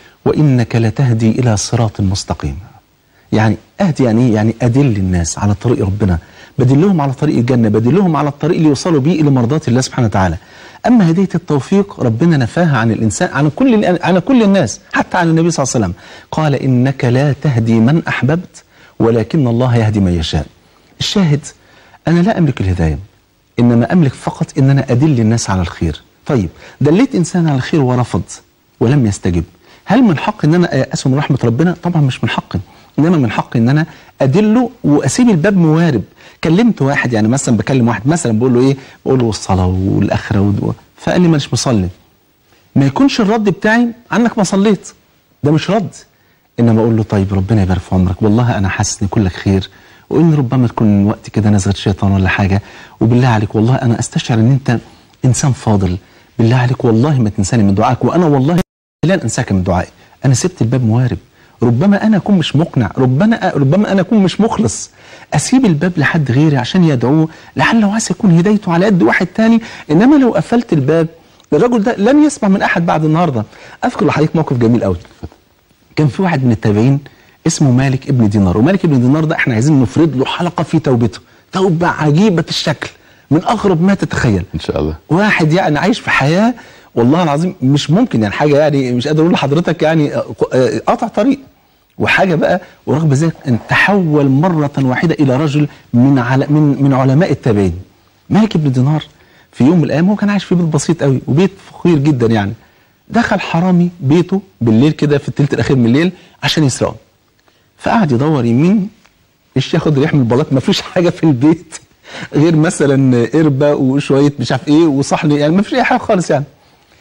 وانك لتهدي الى صراط مستقيم يعني اهدي يعني ايه يعني ادل الناس على طريق ربنا بدلهم على طريق الجنه بدلهم على الطريق اللي يوصلوا بيه الى مرضات الله سبحانه وتعالى اما هديه التوفيق ربنا نفاها عن الانسان عن كل عن كل الناس حتى عن النبي صلى الله عليه وسلم قال انك لا تهدي من احببت ولكن الله يهدي من يشاء الشاهد انا لا املك الهدايه انما املك فقط ان انا ادل الناس على الخير طيب دليت انسان على الخير ورفض ولم يستجب هل من حق ان انا ايأس من رحمه ربنا طبعا مش من حقي انما من حقي ان انا ادله واسيب الباب موارب كلمت واحد يعني مثلا بكلم واحد مثلا بقول له ايه بقول له الصلاه والاخره ود- فقال لي مانيش مصلي ما يكونش الرد بتاعي عنك ما صليت ده مش رد انما اقول له طيب ربنا يبارك في عمرك والله انا حاسس ان كلك خير وان ربما تكون وقت كده نزغه شيطان ولا حاجه وبالله عليك والله انا استشعر ان انت انسان فاضل بالله عليك والله ما تنساني من دعائك وانا والله لن انساك من دعائي انا سبت الباب موارب ربما انا اكون مش مقنع ربما ربما انا اكون مش مخلص اسيب الباب لحد غيري عشان يدعوه لعله عسى يكون هدايته على قد واحد تاني انما لو قفلت الباب الرجل ده لن يسمع من احد بعد النهارده اذكر لحضرتك موقف جميل قوي كان في واحد من التابعين اسمه مالك ابن دينار ومالك ابن دينار ده احنا عايزين نفرد له حلقه في توبته توبه عجيبه الشكل من اغرب ما تتخيل ان شاء الله واحد يعني عايش في حياه والله العظيم مش ممكن يعني حاجه يعني مش قادر اقول لحضرتك يعني آه، آه، قطع طريق وحاجه بقى ورغم ذلك ان تحول مره واحده الى رجل من عل من من علماء التابعين مالك بن دينار في يوم من الايام هو كان عايش في بيت بسيط قوي وبيت فقير جدا يعني دخل حرامي بيته بالليل كده في الثلث الاخير من الليل عشان يسرقه فقعد يدور يمين ايش ياخد ريح من البلاط ما فيش حاجه في البيت غير مثلا قربه وشويه مش عارف ايه وصحن يعني ما فيش اي حاجه خالص يعني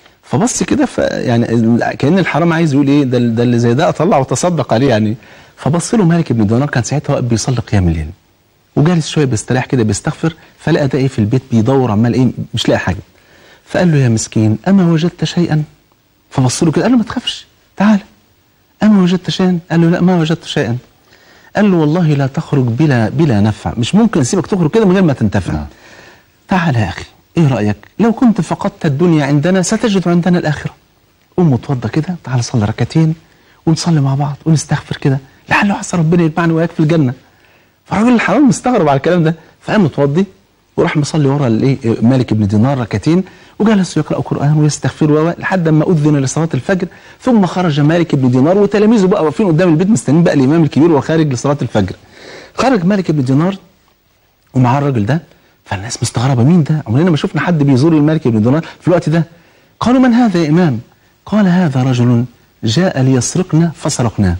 فبص كده ف يعني كان الحرام عايز يقول ايه ده ده اللي زي ده اطلع وتصدق عليه يعني فبص له مالك بن دينار كان ساعتها واقف بيصلي قيام الليل وجالس شويه بيستريح كده بيستغفر فلقى ده ايه في البيت بيدور عمال ايه مش لاقي حاجه فقال له يا مسكين اما وجدت شيئا فبص له كده قال له ما تخافش تعال اما وجدت شيئا قال له لا ما وجدت شيئا قال له والله لا تخرج بلا بلا نفع مش ممكن اسيبك تخرج كده من غير ما تنتفع نعم. تعال يا اخي ايه رايك لو كنت فقدت الدنيا عندنا ستجد عندنا الاخره قوم اتوضى كده تعال صلي ركعتين ونصلي مع بعض ونستغفر كده لعله عسى ربنا يجمعني وياك في الجنه فالراجل الحرام مستغرب على الكلام ده فقام متوضي وراح مصلي ورا الايه مالك بن دينار ركعتين وجلس يقرا قران ويستغفر و لحد ما اذن لصلاه الفجر ثم خرج مالك بن دينار وتلاميذه بقى واقفين قدام البيت مستنيين بقى الامام الكبير وخارج لصلاه الفجر خرج مالك بن دينار ومعاه الراجل ده فالناس مستغربه مين ده؟ عمرنا ما شفنا حد بيزور الملك بن دينار في الوقت ده. قالوا من هذا يا امام؟ قال هذا رجل جاء ليسرقنا فسرقناه.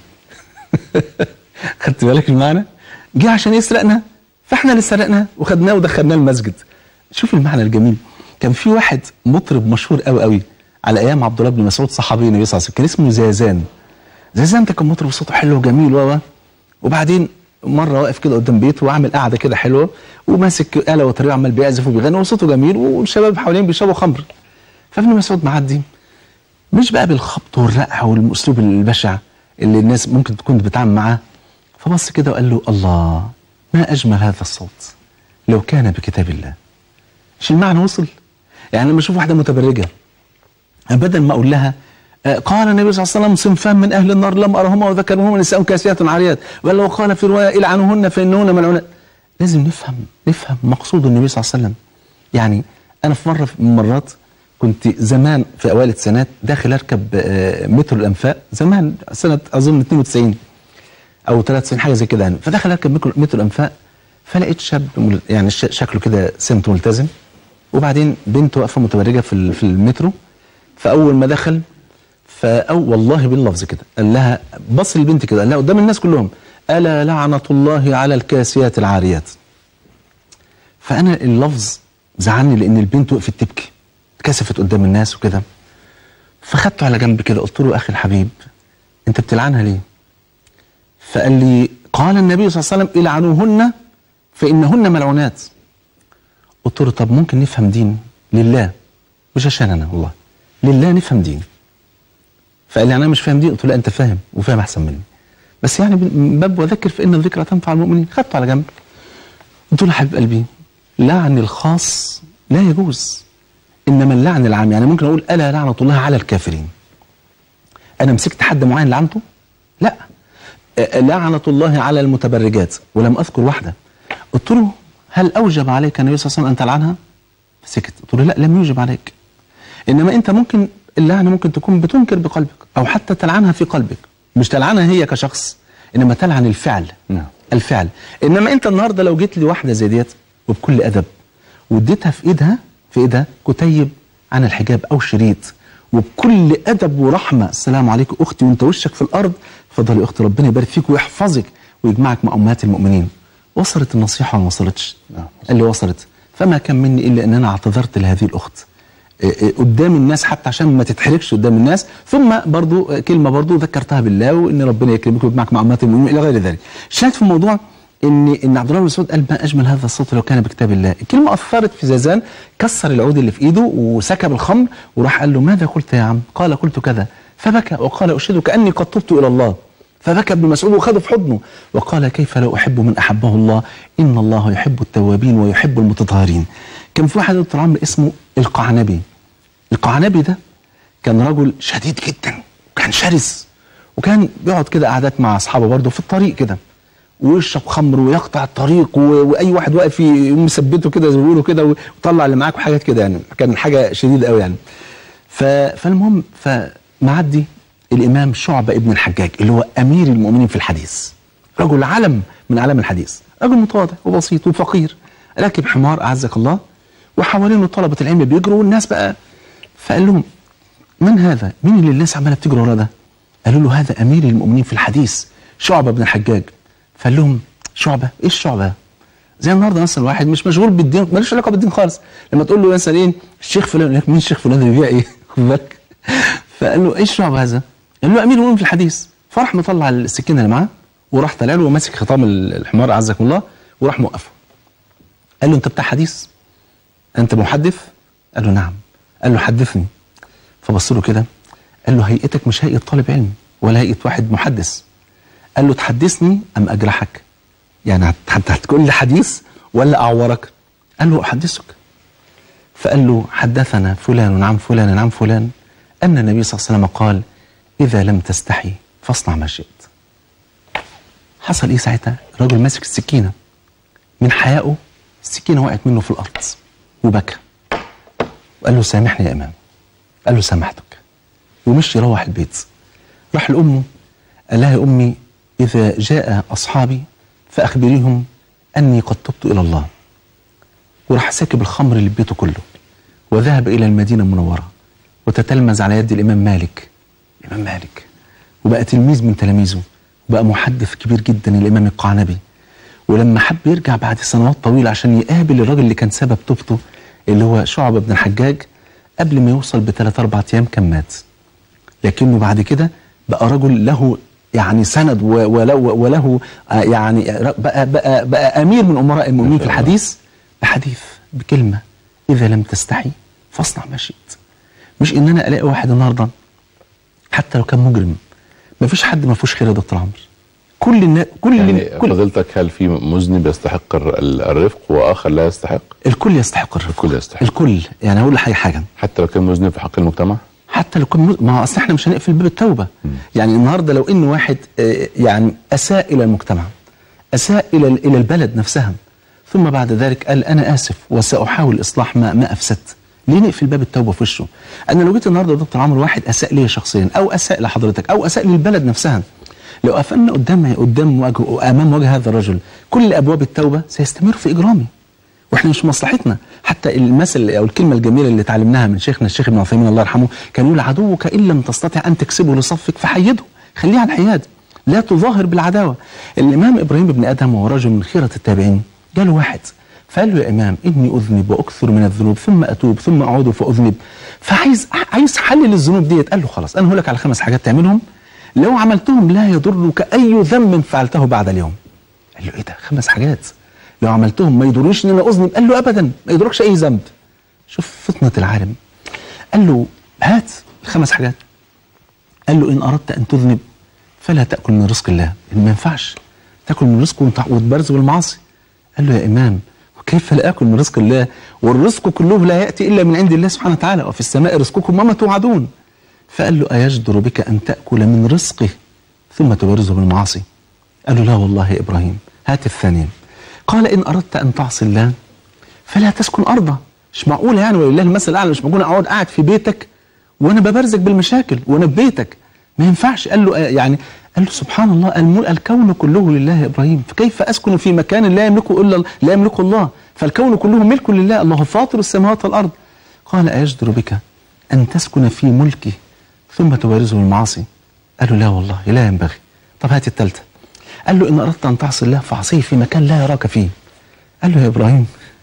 خدت بالك المعنى؟ جه عشان يسرقنا فاحنا اللي سرقناه وخدناه ودخلناه المسجد. شوف المعنى الجميل. كان في واحد مطرب مشهور قوي قوي على ايام عبد الله بن مسعود صحابي النبي صلى الله عليه وسلم كان اسمه زازان. زازان ده كان مطرب صوته حلو وجميل و وبعدين مره واقف كده قدام بيته وعامل قعده كده حلوه وماسك آلة وطريقه عمال بيعزف وبيغني وصوته جميل والشباب حوالين بيشربوا خمر فابن مسعود معدي مش بقى بالخبط والرقع والاسلوب البشع اللي الناس ممكن تكون بتتعامل معاه فبص كده وقال له الله ما اجمل هذا الصوت لو كان بكتاب الله مش المعنى وصل يعني لما اشوف واحده متبرجه بدل ما اقول لها آه، قال النبي صلى الله عليه وسلم صنفان من اهل النار لم ارهما وذكرهما نساء كاسيات عاريات ولو قال في روايه العنهن فانهن ملعونات لازم نفهم نفهم مقصود النبي صلى الله عليه وسلم يعني انا في مره من المرات كنت زمان في اوائل التسعينات داخل اركب آه، مترو الانفاق زمان سنه اظن 92 او 93 حاجه زي كده يعني فدخل اركب مترو مترو الانفاق فلقيت شاب مل- يعني ش- شكله كده سمت ملتزم وبعدين بنت واقفه متبرجه في ال- في المترو فاول ما دخل فأو والله باللفظ كده قال لها بص البنت كده قال لها قدام الناس كلهم ألا لعنة الله على الكاسيات العاريات فأنا اللفظ زعلني لأن البنت وقفت تبكي اتكسفت قدام الناس وكده فخدته على جنب كده قلت له أخي الحبيب انت بتلعنها ليه فقال لي قال النبي صلى الله عليه وسلم العنوهن فانهن ملعونات قلت له طب ممكن نفهم دين لله مش عشان انا والله لله نفهم دين فقال لي انا مش فاهم دين قلت له لا انت فاهم وفاهم احسن مني بس يعني من باب وذكر فان الذكرى تنفع المؤمنين خدته على جنب قلت له يا حبيب قلبي لعن الخاص لا يجوز انما اللعن العام يعني ممكن اقول الا لعنه الله على الكافرين انا مسكت حد معين لعنته لا أه، لعنه الله على المتبرجات ولم اذكر واحده قلت له هل اوجب عليك النبي صلى الله عليه وسلم ان تلعنها سكت قلت له لا لم يوجب عليك انما انت ممكن اللعنه ممكن تكون بتنكر بقلبك او حتى تلعنها في قلبك مش تلعنها هي كشخص انما تلعن الفعل نعم. الفعل انما انت النهارده لو جيت لي واحده زي ديت وبكل ادب واديتها في ايدها في ايدها كتيب عن الحجاب او شريط وبكل ادب ورحمه السلام عليكم اختي وانت وشك في الارض اتفضلي يا اختي ربنا يبارك فيك ويحفظك ويجمعك مع امهات المؤمنين وصلت النصيحه ولا ما وصلتش؟ نعم. قال لي وصلت فما كان مني الا ان انا اعتذرت لهذه الاخت إيه إيه قدام الناس حتى عشان ما تتحرجش قدام الناس ثم برضو آه، كلمه برضو ذكرتها بالله وان ربنا يكرمك ويجمعك مع امهات المؤمنين الى غير ذلك شاهد في الموضوع ان ان عبد الله بن مسعود قال ما اجمل هذا الصوت لو كان بكتاب الله الكلمه اثرت في زازان كسر العود اللي في ايده وسكب الخمر وراح قال له ماذا قلت يا عم قال قلت كذا فبكى وقال اشهدك اني قد تبت الى الله فبكى ابن مسعود وخده في حضنه وقال كيف لا احب من احبه الله ان الله يحب التوابين ويحب المتطهرين كان في واحد دكتور عمرو اسمه القعنبي القعنبي ده كان رجل شديد جدا كان شرس وكان بيقعد كده قعدات مع اصحابه برضه في الطريق كده ويشرب خمر ويقطع الطريق و... واي واحد واقف يقوم مثبته كده زي ما بيقولوا كده ويطلع اللي معاك وحاجات كده يعني كان حاجه شديده قوي يعني ف... فالمهم فمعدي الامام شعبه ابن الحجاج اللي هو امير المؤمنين في الحديث رجل علم من اعلام الحديث رجل متواضع وبسيط وفقير راكب حمار اعزك الله وحوالينه طلبه العلم بيجروا والناس بقى فقال لهم من هذا؟ مين اللي الناس عماله بتجري وراه ده؟ قالوا له هذا امير المؤمنين في الحديث شعبه بن الحجاج فقال لهم شعبه؟ ايه الشعبه؟ زي النهارده مثلا واحد مش مشغول بالدين مالوش علاقه بالدين خالص لما تقول له مثلا ايه الشيخ فلان يقول لك مين الشيخ فلان اللي بيبيع ايه؟ خد بالك فقال له ايه الشعبه هذا؟ قال له امير المؤمنين في الحديث فراح مطلع السكينه اللي معاه وراح طالع له وماسك خطام الحمار عزكم الله وراح موقفه قال له انت بتاع حديث؟ انت محدث؟ قال له نعم قال له حدثني فبص له كده قال له هيئتك مش هيئه طالب علم ولا هيئه واحد محدث قال له تحدثني ام اجرحك يعني هت- هت- هتقول لي حديث ولا اعورك قال له احدثك فقال له حدثنا فلان عن فلان عن فلان ان النبي صلى الله عليه وسلم قال اذا لم تستحي فاصنع ما شئت حصل ايه ساعتها الراجل ماسك السكينه من حيائه السكينه وقعت منه في الارض وبكى وقال له سامحني يا امام قال له سامحتك ومشي يروح البيت راح لامه قال لها يا امي اذا جاء اصحابي فاخبريهم اني قد تبت الى الله وراح ساكب الخمر اللي في بيته كله وذهب الى المدينه المنوره وتتلمذ على يد الامام مالك الامام مالك وبقى تلميذ من تلاميذه وبقى محدث كبير جدا الامام القعنبي ولما حب يرجع بعد سنوات طويله عشان يقابل الراجل اللي كان سبب توبته اللي هو شعبه بن الحجاج قبل ما يوصل بثلاث اربع ايام كان مات لكنه بعد كده بقى رجل له يعني سند و- وله, وله آه يعني بقى, بقى, بقى امير من امراء المؤمنين في الحديث بحديث بكلمه اذا لم تستحي فاصنع ما شئت مش ان انا الاقي واحد النهارده حتى لو كان مجرم ما فيش حد ما فيهوش خير يا دكتور عمرو كل الناس كل يعني كل فضيلتك هل في مذنب يستحق الر- ال- الرفق واخر لا يستحق؟ الكل يستحق الرفق الكل يستحق الكل يعني هقول لحضرتك حاجه حتى لو كان مذنب في حق المجتمع؟ حتى لو كان مز... ما هو اصل احنا مش هنقفل باب التوبه يعني النهارده لو ان واحد آه، يعني اساء الى المجتمع اساء الى الى البلد نفسها ثم بعد ذلك قال انا اسف وساحاول اصلاح ما ما افسدت ليه نقفل باب التوبه في وشه؟ انا لو جيت النهارده يا دكتور عمرو واحد اساء لي شخصيا او اساء لحضرتك او اساء للبلد نفسها لو قفلنا قدام قدام وجه امام وجه هذا الرجل كل ابواب التوبه سيستمر في اجرامه واحنا مش مصلحتنا حتى المثل او الكلمه الجميله اللي اتعلمناها من شيخنا الشيخ ابن عثيمين الله يرحمه كان يقول عدوك ان لم تستطع ان تكسبه لصفك فحيده خليه على الحياد لا تظاهر بالعداوه الامام ابراهيم بن ادهم وهو رجل من خيره التابعين جاله واحد فقال له يا امام اني اذنب واكثر من الذنوب ثم اتوب ثم اعود فاذنب فعايز عايز حل للذنوب ديت قال له خلاص انا هقول لك على خمس حاجات تعملهم لو عملتهم لا يضرك اي ذنب فعلته بعد اليوم قال له ايه ده خمس حاجات لو عملتهم ما يضرنيش ان انا اذنب قال له ابدا ما يضركش اي ذنب شوف فطنه العالم قال له هات الخمس حاجات قال له ان اردت ان تذنب فلا تاكل من رزق الله إن ما ينفعش تاكل من رزقه وتع- وتبرز بالمعاصي قال له يا امام وكيف لا اكل من رزق الله والرزق كله لا ياتي الا من عند الله سبحانه وتعالى وفي السماء رزقكم وما توعدون فقال له ايجدر بك ان تاكل من رزقه ثم تبرزه بالمعاصي قال له لا والله يا ابراهيم هات الثانيه قال ان اردت ان تعصي الله فلا تسكن ارضه مش معقوله يعني ولله المثل الاعلى مش معقول اقعد قاعد في بيتك وانا ببرزك بالمشاكل وانا في بيتك ما ينفعش قال له آه، يعني قال له سبحان الله المل الكون كله لله يا ابراهيم فكيف اسكن في مكان لا يملكه الا لا يملكه الله فالكون كله ملك لله الله فاطر السماوات والارض قال ايجدر بك ان تسكن في ملكي ثم تبارزه بالمعاصي قال له لا والله لا ينبغي طب هات الثالثه قال له ان اردت ان تعصي الله فاعصيه في مكان لا يراك فيه قال له يا ابراهيم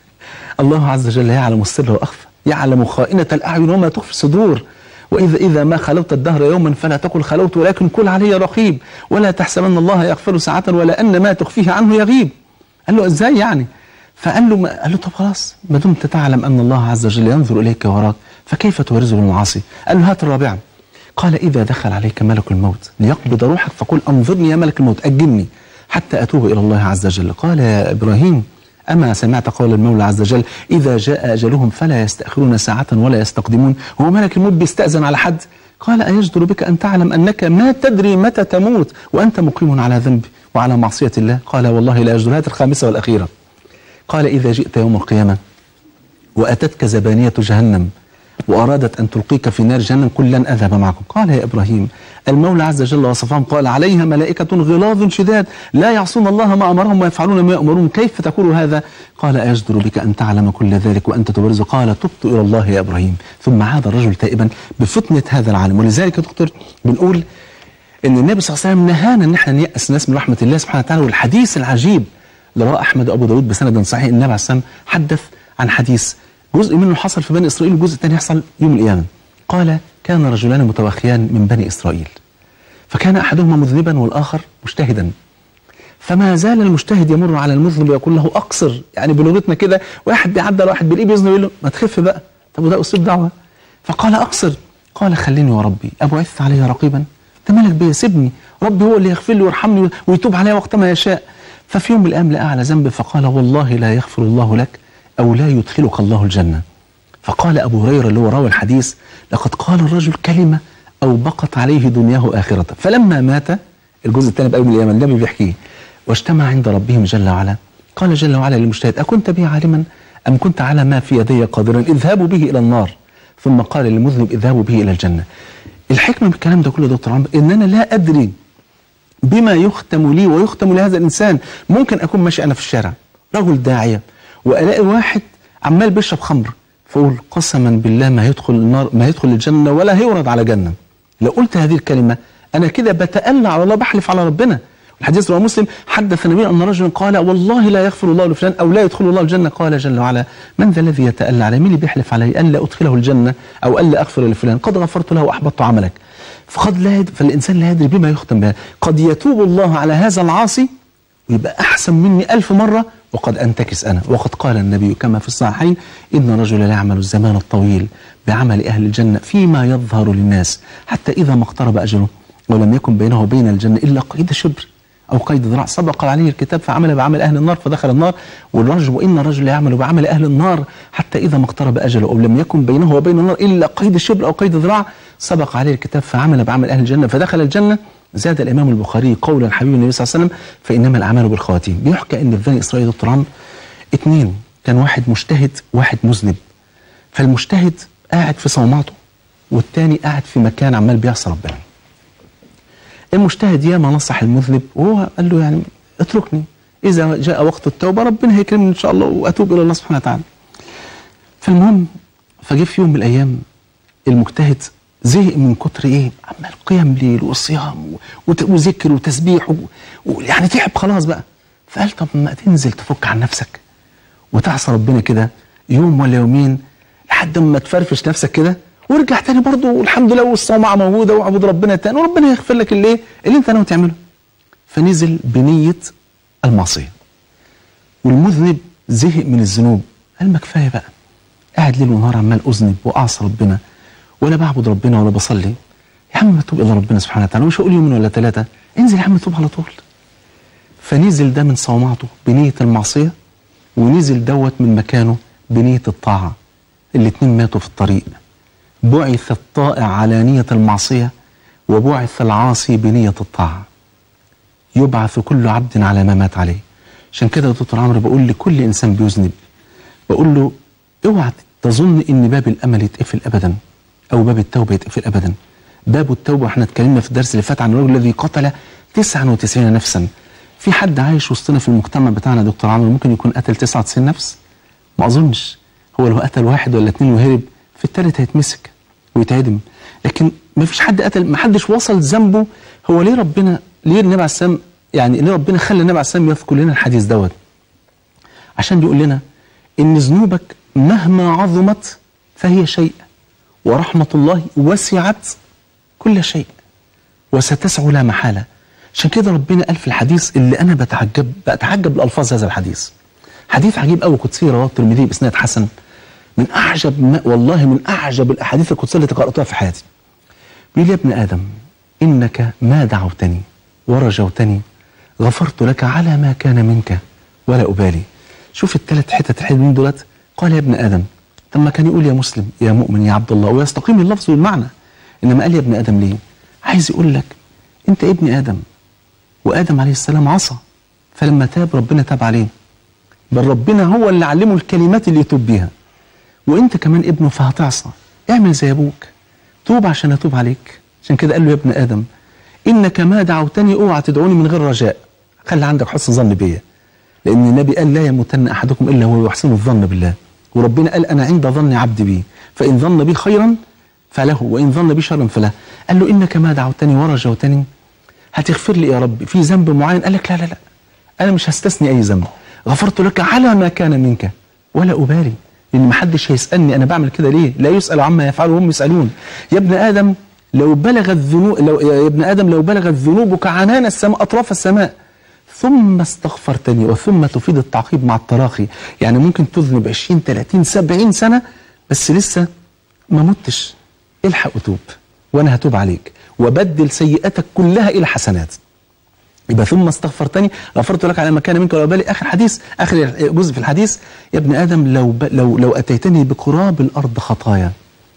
الله عز وجل يعلم السر واخفى يعلم خائنة الأعين وما تخفي الصدور وإذا إذا ما خلوت الدهر يوما فلا تقل خلوت ولكن كل علي رقيب ولا تحسبن الله يغفر ساعة ولا أن ما تخفيه عنه يغيب قال له إزاي يعني فقال له ما قال له طب خلاص ما دمت تعلم أن الله عز وجل ينظر إليك وراك فكيف تورزه بالمعاصي قال له هات الرابعة قال إذا دخل عليك ملك الموت ليقبض روحك فقل أنظرني يا ملك الموت أجلني حتى أتوب إلى الله عز وجل قال يا إبراهيم أما سمعت قول المولى عز وجل إذا جاء أجلهم فلا يستأخرون ساعة ولا يستقدمون هو ملك الموت بيستأذن على حد قال أيجدر بك أن تعلم أنك ما تدري متى تموت وأنت مقيم على ذنب وعلى معصية الله قال والله لا يجدر هات الخامسة والأخيرة قال إذا جئت يوم القيامة وأتتك زبانية جهنم وأرادت أن تلقيك في نار جهنم قل لن أذهب معكم قال يا إبراهيم المولى عز وجل وصفهم قال عليها ملائكة غلاظ شداد لا يعصون الله ما أمرهم ويفعلون ما يأمرون كيف تقول هذا قال أيجدر بك أن تعلم كل ذلك وأنت تبرز قال تبت إلى الله يا إبراهيم ثم عاد الرجل تائبا بفتنة هذا العالم ولذلك يا دكتور بنقول ان النبي صلى الله عليه وسلم نهانا ان احنا نيأس الناس من رحمه الله سبحانه وتعالى والحديث العجيب اللي رواه احمد وابو داود بسند صحيح النبي عليه الصلاه والسلام حدث عن حديث جزء منه حصل في بني اسرائيل والجزء الثاني يحصل يوم القيامه قال كان رجلان متوخيان من بني اسرائيل فكان احدهما مذنبا والاخر مجتهدا فما زال المجتهد يمر على المذنب ويقول له اقصر يعني بلغتنا كده واحد بيعدى على واحد بالايد بيذنب يقول له ما تخف بقى طب وده اسلوب دعوه فقال اقصر قال خليني وربي ابعثت علي رقيبا انت مالك بيا سيبني ربي هو اللي يغفر لي ويرحمني ويتوب علي وقت ما يشاء ففي يوم من الايام لقى على ذنب فقال والله لا يغفر الله لك او لا يدخلك الله الجنه فقال ابو هريره اللي هو راوي الحديث لقد قال الرجل كلمه او بقت عليه دنياه اخرته فلما مات الجزء الثاني بقى من اليمن النبي بيحكيه واجتمع عند ربهم جل وعلا قال جل وعلا للمجتهد أكنت بي عالما أم كنت على ما في يدي قادرا اذهبوا به إلى النار ثم قال للمذنب اذهبوا به إلى الجنة الحكمة من الكلام ده كله يا دكتور عمرو إن أنا لا أدري بما يختم لي ويختم لهذا الإنسان ممكن أكون ماشي أنا في الشارع رجل داعية وألاقي واحد عمال بيشرب خمر فأقول قسما بالله ما يدخل النار ما يدخل الجنة ولا هيورد على جنة لو قلت هذه الكلمة أنا كده بتألى على الله بحلف على ربنا الحديث رواه مسلم حدث النبي أن رجلا قال والله لا يغفر الله لفلان أو لا يدخل الله الجنة قال جل وعلا من ذا الذي يتألى علي مين اللي بيحلف علي أن لا أدخله الجنة أو أن لا أغفر لفلان قد غفرت له وأحبطت عملك فقد لا يد... فالإنسان لا يدري بما يختم به قد يتوب الله على هذا العاصي ويبقى أحسن مني ألف مرة وقد أنتكس أنا وقد قال النبي كما في الصحيحين إن الرجل لا يعمل الزمان الطويل بعمل أهل الجنة فيما يظهر للناس حتى إذا ما اقترب أجله ولم يكن بينه وبين الجنة إلا قيد شبر أو قيد ذراع سبق عليه الكتاب فعمل بعمل أهل النار فدخل النار والرجل وإن الرجل يعمل بعمل أهل النار حتى إذا ما اقترب أجله أو لم يكن بينه وبين النار إلا قيد شبر أو قيد ذراع سبق عليه الكتاب فعمل بعمل أهل الجنة فدخل الجنة زاد الإمام البخاري قولا حبيب النبي صلى الله عليه وسلم فإنما الأعمال بالخواتيم بيحكى إن في بني إسرائيل دكتور عمرو اتنين كان واحد مجتهد واحد مذنب فالمجتهد قاعد في صومعته والتاني قاعد في مكان عمال بيعصي ربنا المجتهد ياما نصح المذنب وهو قال له يعني اتركني إذا جاء وقت التوبة ربنا هيكرمني إن شاء الله وأتوب إلى الله سبحانه وتعالى فالمهم فجه في يوم من الأيام المجتهد زهق من كتر إيه عمال قيام ليل وصيام وت- وذكر وتسبيح و- ويعني تعب خلاص بقى فقال طب ما تنزل تفك عن نفسك وتعصى ربنا كده يوم ولا يومين لحد ما تفرفش نفسك كده وارجع تاني برضه والحمد لله والصومعه موجوده واعبد ربنا تاني وربنا يغفر لك اللي ايه اللي انت ناوي تعمله فنزل بنيه المعصيه والمذنب زهق من الذنوب قال ما كفايه بقى قاعد ليل ونهار عمال اذنب واعصي ربنا ولا بعبد ربنا ولا بصلي يا عم توب الى ربنا سبحانه وتعالى مش هقول يومين ولا ثلاثه انزل يا عم توب على طول فنزل ده من صومعته بنيه المعصيه ونزل دوت من مكانه بنيه الطاعه الاتنين ماتوا في الطريق بعث الطائع على نيه المعصيه وبعث العاصي بنيه الطاعه يبعث كل عبد على ما مات عليه عشان كده يا دكتور عمرو بقول لكل انسان بيذنب بقول له اوعى تظن ان باب الامل يتقفل ابدا او باب التوبه يتقفل ابدا باب التوبه احنا اتكلمنا في الدرس اللي فات عن الرجل الذي قتل 99 نفسا في حد عايش وسطنا في المجتمع بتاعنا يا دكتور عمرو ممكن يكون قتل 99 نفس ما اظنش هو لو قتل واحد ولا اتنين وهرب في التالت هيتمسك ويتعدم لكن ما فيش حد قتل ما حدش وصل ذنبه هو ليه ربنا ليه النبي عليه السلام يعني ليه ربنا خلى النبي عليه السلام يذكر لنا الحديث دوت عشان بيقول لنا ان ذنوبك مهما عظمت فهي شيء ورحمة الله وسعت كل شيء وستسع لا محالة عشان كده ربنا قال في الحديث اللي أنا بتعجب بتعجب لألفاظ هذا الحديث حديث عجيب قوي قدسي رواه الترمذي بإسناد حسن من أعجب ما والله من أعجب الأحاديث القدسية التي قرأتها في حياتي بيقول يا ابن آدم إنك ما دعوتني ورجوتني غفرت لك على ما كان منك ولا أبالي شوف الثلاث حتت الحلوين دولت قال يا ابن آدم طب ما كان يقول يا مسلم يا مؤمن يا عبد الله ويستقيم اللفظ والمعنى إنما قال يا ابن آدم ليه عايز يقول لك أنت ابن آدم وآدم عليه السلام عصى فلما تاب ربنا تاب عليه بل ربنا هو اللي علمه الكلمات اللي يتوب بيها وانت كمان ابنه فهتعصى اعمل زي ابوك توب عشان اتوب عليك عشان كده قال له يا ابن ادم انك ما دعوتني اوعى تدعوني من غير رجاء خلي عندك حسن ظن بيا لان النبي قال لا يموتن احدكم الا هو يحسن الظن بالله وربنا قال انا عند ظن عبدي بي فان ظن بي خيرا فله وان ظن بي شرا فله قال له انك ما دعوتني ورجوتني هتغفر لي يا رب في ذنب معين قال لك لا لا لا انا مش هستثني اي ذنب غفرت لك على ما كان منك ولا ابالي لان ما حدش هيسالني انا بعمل كده ليه لا يسال عما يفعله وهم يسالون يا ابن ادم لو بلغت ذنوب لو يا ابن ادم لو بلغت ذنوبك عنان السماء اطراف السماء ثم استغفرتني وثم تفيد التعقيب مع التراخي يعني ممكن تذنب 20 30 70 سنه بس لسه ما متش الحق وتوب وانا هتوب عليك وبدل سيئاتك كلها الى حسنات يبقى ثم استغفرتني غفرت لك على ما كان منك ولا بالي اخر حديث اخر جزء في الحديث يا ابن ادم لو ب... لو لو اتيتني بقراب الارض خطايا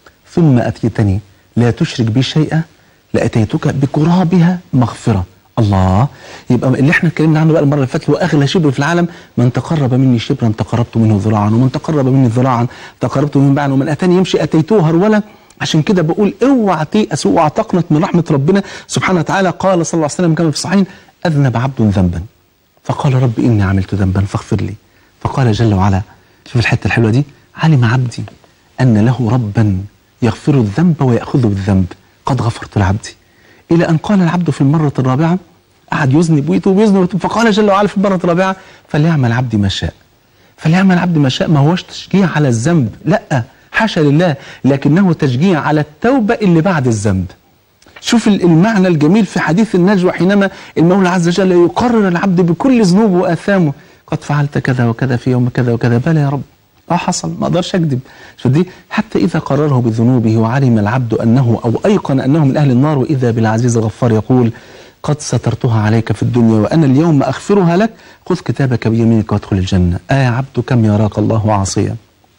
ثم اتيتني لا تشرك بي شيئا لاتيتك بقرابها مغفره الله يبقى اللي احنا اتكلمنا عنه بقى المره اللي فاتت هو اغلى شبر في العالم من تقرب مني شبرا تقربت منه ذراعا ومن تقرب مني ذراعا تقربت منه باعا ومن اتاني يمشي اتيته هرولا عشان كده بقول اوعى تيأس اوعى تقنط من رحمه ربنا سبحانه وتعالى قال صلى الله عليه وسلم كما في الصحيحين اذنب عبد ذنبا فقال رب اني عملت ذنبا فاغفر لي فقال جل وعلا شوف الحته الحلوه دي علم عبدي ان له ربا يغفر الذنب وياخذ بالذنب قد غفرت لعبدي الى ان قال العبد في المره الرابعه قعد يذنب ويتوب ويذنب ويتوب فقال جل وعلا في المره الرابعه فليعمل عبدي ما شاء فليعمل عبدي ما شاء ما هوش تشجيع على الذنب لا حاشا لله لكنه تشجيع على التوبه اللي بعد الذنب شوف المعنى الجميل في حديث النجوى حينما المولى عز وجل يقرر العبد بكل ذنوبه واثامه قد فعلت كذا وكذا في يوم كذا وكذا بلى يا رب اه حصل ما اقدرش اكذب دي حتى اذا قرره بذنوبه وعلم العبد انه او ايقن انه من اهل النار واذا بالعزيز الغفار يقول قد سترتها عليك في الدنيا وانا اليوم اغفرها لك خذ كتابك بيمينك وادخل الجنه آه يا عبد كم يراك الله عاصيا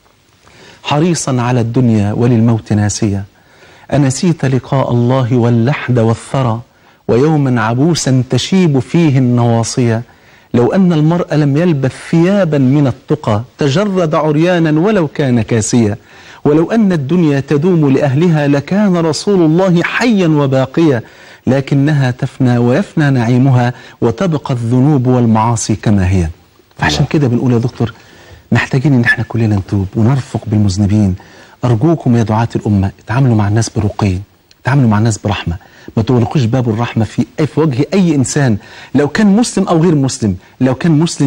حريصا على الدنيا وللموت ناسيا أنسيت لقاء الله واللحد والثرى ويوما عبوسا تشيب فيه النواصية لو أن المرء لم يلبث ثيابا من التقى تجرد عريانا ولو كان كاسيا ولو أن الدنيا تدوم لأهلها لكان رسول الله حيا وباقيا لكنها تفنى ويفنى نعيمها وتبقى الذنوب والمعاصي كما هي فعشان كده بنقول يا دكتور محتاجين ان احنا كلنا نتوب ونرفق بالمذنبين أرجوكم يا دعاة الأمة اتعاملوا مع الناس برقي اتعاملوا مع الناس برحمة ما تغلقوش باب الرحمة في, في وجه أي إنسان لو كان مسلم أو غير مسلم لو كان مسلم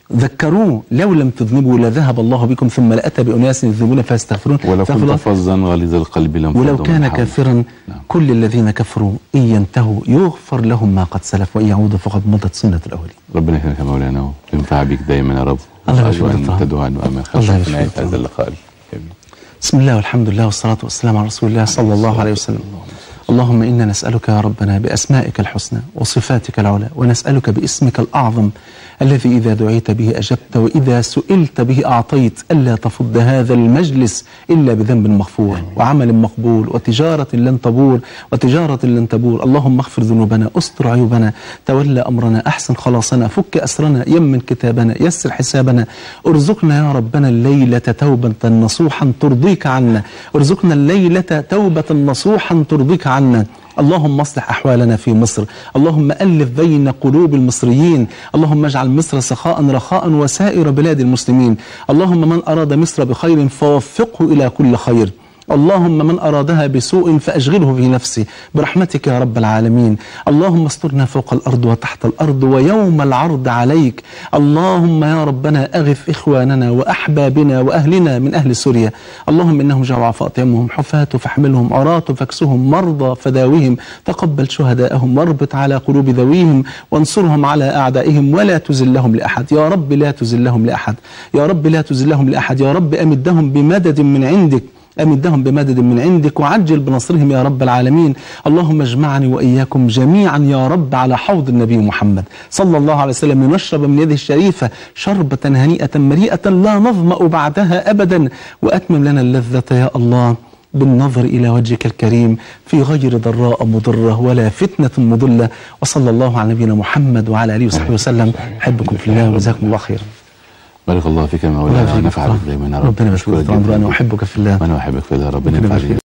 ذكروه لو لم تذنبوا لذهب الله بكم ثم لأتى بأناس يذنبون فيستغفرون ولو ففي كنت الوقت- فظا غليظ القلب لم ولو كان كافرا كل الذين كفروا إن ينتهوا يغفر لهم ما قد سلف وإن يعودوا فقد مضت سنة الأولين ربنا يهديك يا مولانا وينفع بك دايما يا رب الله وأرجو يشفيك أن طبعا. تدعو وأمن الله خير في يشفيك نهاية طبعا. هذا اللقاء الكريم بسم الله والحمد لله والصلاة والسلام على رسول الله صلى الله عليه وسلم اللهم إنا نسألك يا ربنا بأسمائك الحسنى وصفاتك العلى ونسألك باسمك الأعظم الذي إذا دعيت به أجبت وإذا سئلت به أعطيت ألا تفض هذا المجلس إلا بذنب مغفور وعمل مقبول وتجارة لن تبور وتجارة لن تبور اللهم اغفر ذنوبنا استر عيوبنا تولى أمرنا أحسن خلاصنا فك أسرنا يمن كتابنا يسر حسابنا ارزقنا يا ربنا الليلة توبة نصوحا ترضيك عنا ارزقنا الليلة توبة نصوحا ترضيك عنا اللهم اصلح احوالنا في مصر، اللهم الف بين قلوب المصريين، اللهم اجعل مصر سخاء رخاء وسائر بلاد المسلمين، اللهم من اراد مصر بخير فوفقه الى كل خير. اللهم من أرادها بسوء فأشغله في نفسه برحمتك يا رب العالمين اللهم استرنا فوق الأرض وتحت الأرض ويوم العرض عليك اللهم يا ربنا أغث إخواننا وأحبابنا وأهلنا من أهل سوريا اللهم إنهم جوع فاطعمهم حفاة فاحملهم عراة فاكسهم مرضى فداوهم تقبل شهداءهم واربط على قلوب ذويهم وانصرهم على أعدائهم ولا تزلهم لأحد يا رب لا تزلهم لأحد يا رب لا تزلهم لأحد يا رب أمدهم بمدد من عندك أمدهم بمدد من عندك وعجل بنصرهم يا رب العالمين اللهم اجمعني وإياكم جميعا يا رب على حوض النبي محمد صلى الله عليه وسلم لنشرب من يده الشريفة شربة هنيئة مريئة لا نظمأ بعدها أبدا وأتمم لنا اللذة يا الله بالنظر إلى وجهك الكريم في غير ضراء مضرة ولا فتنة مضلة وصلى الله على نبينا محمد وعلى آله وصحبه وسلم أحبكم في الله وجزاكم الله خيرا بارك الله فيك يا الله مولانا يبارك ونفع فيك. بك دايما يا رب ربنا يبارك فيك أشكرك أنا جداً. أحبك في الله وأنا أحبك في الله ربنا ربنا ينفع يبارك بك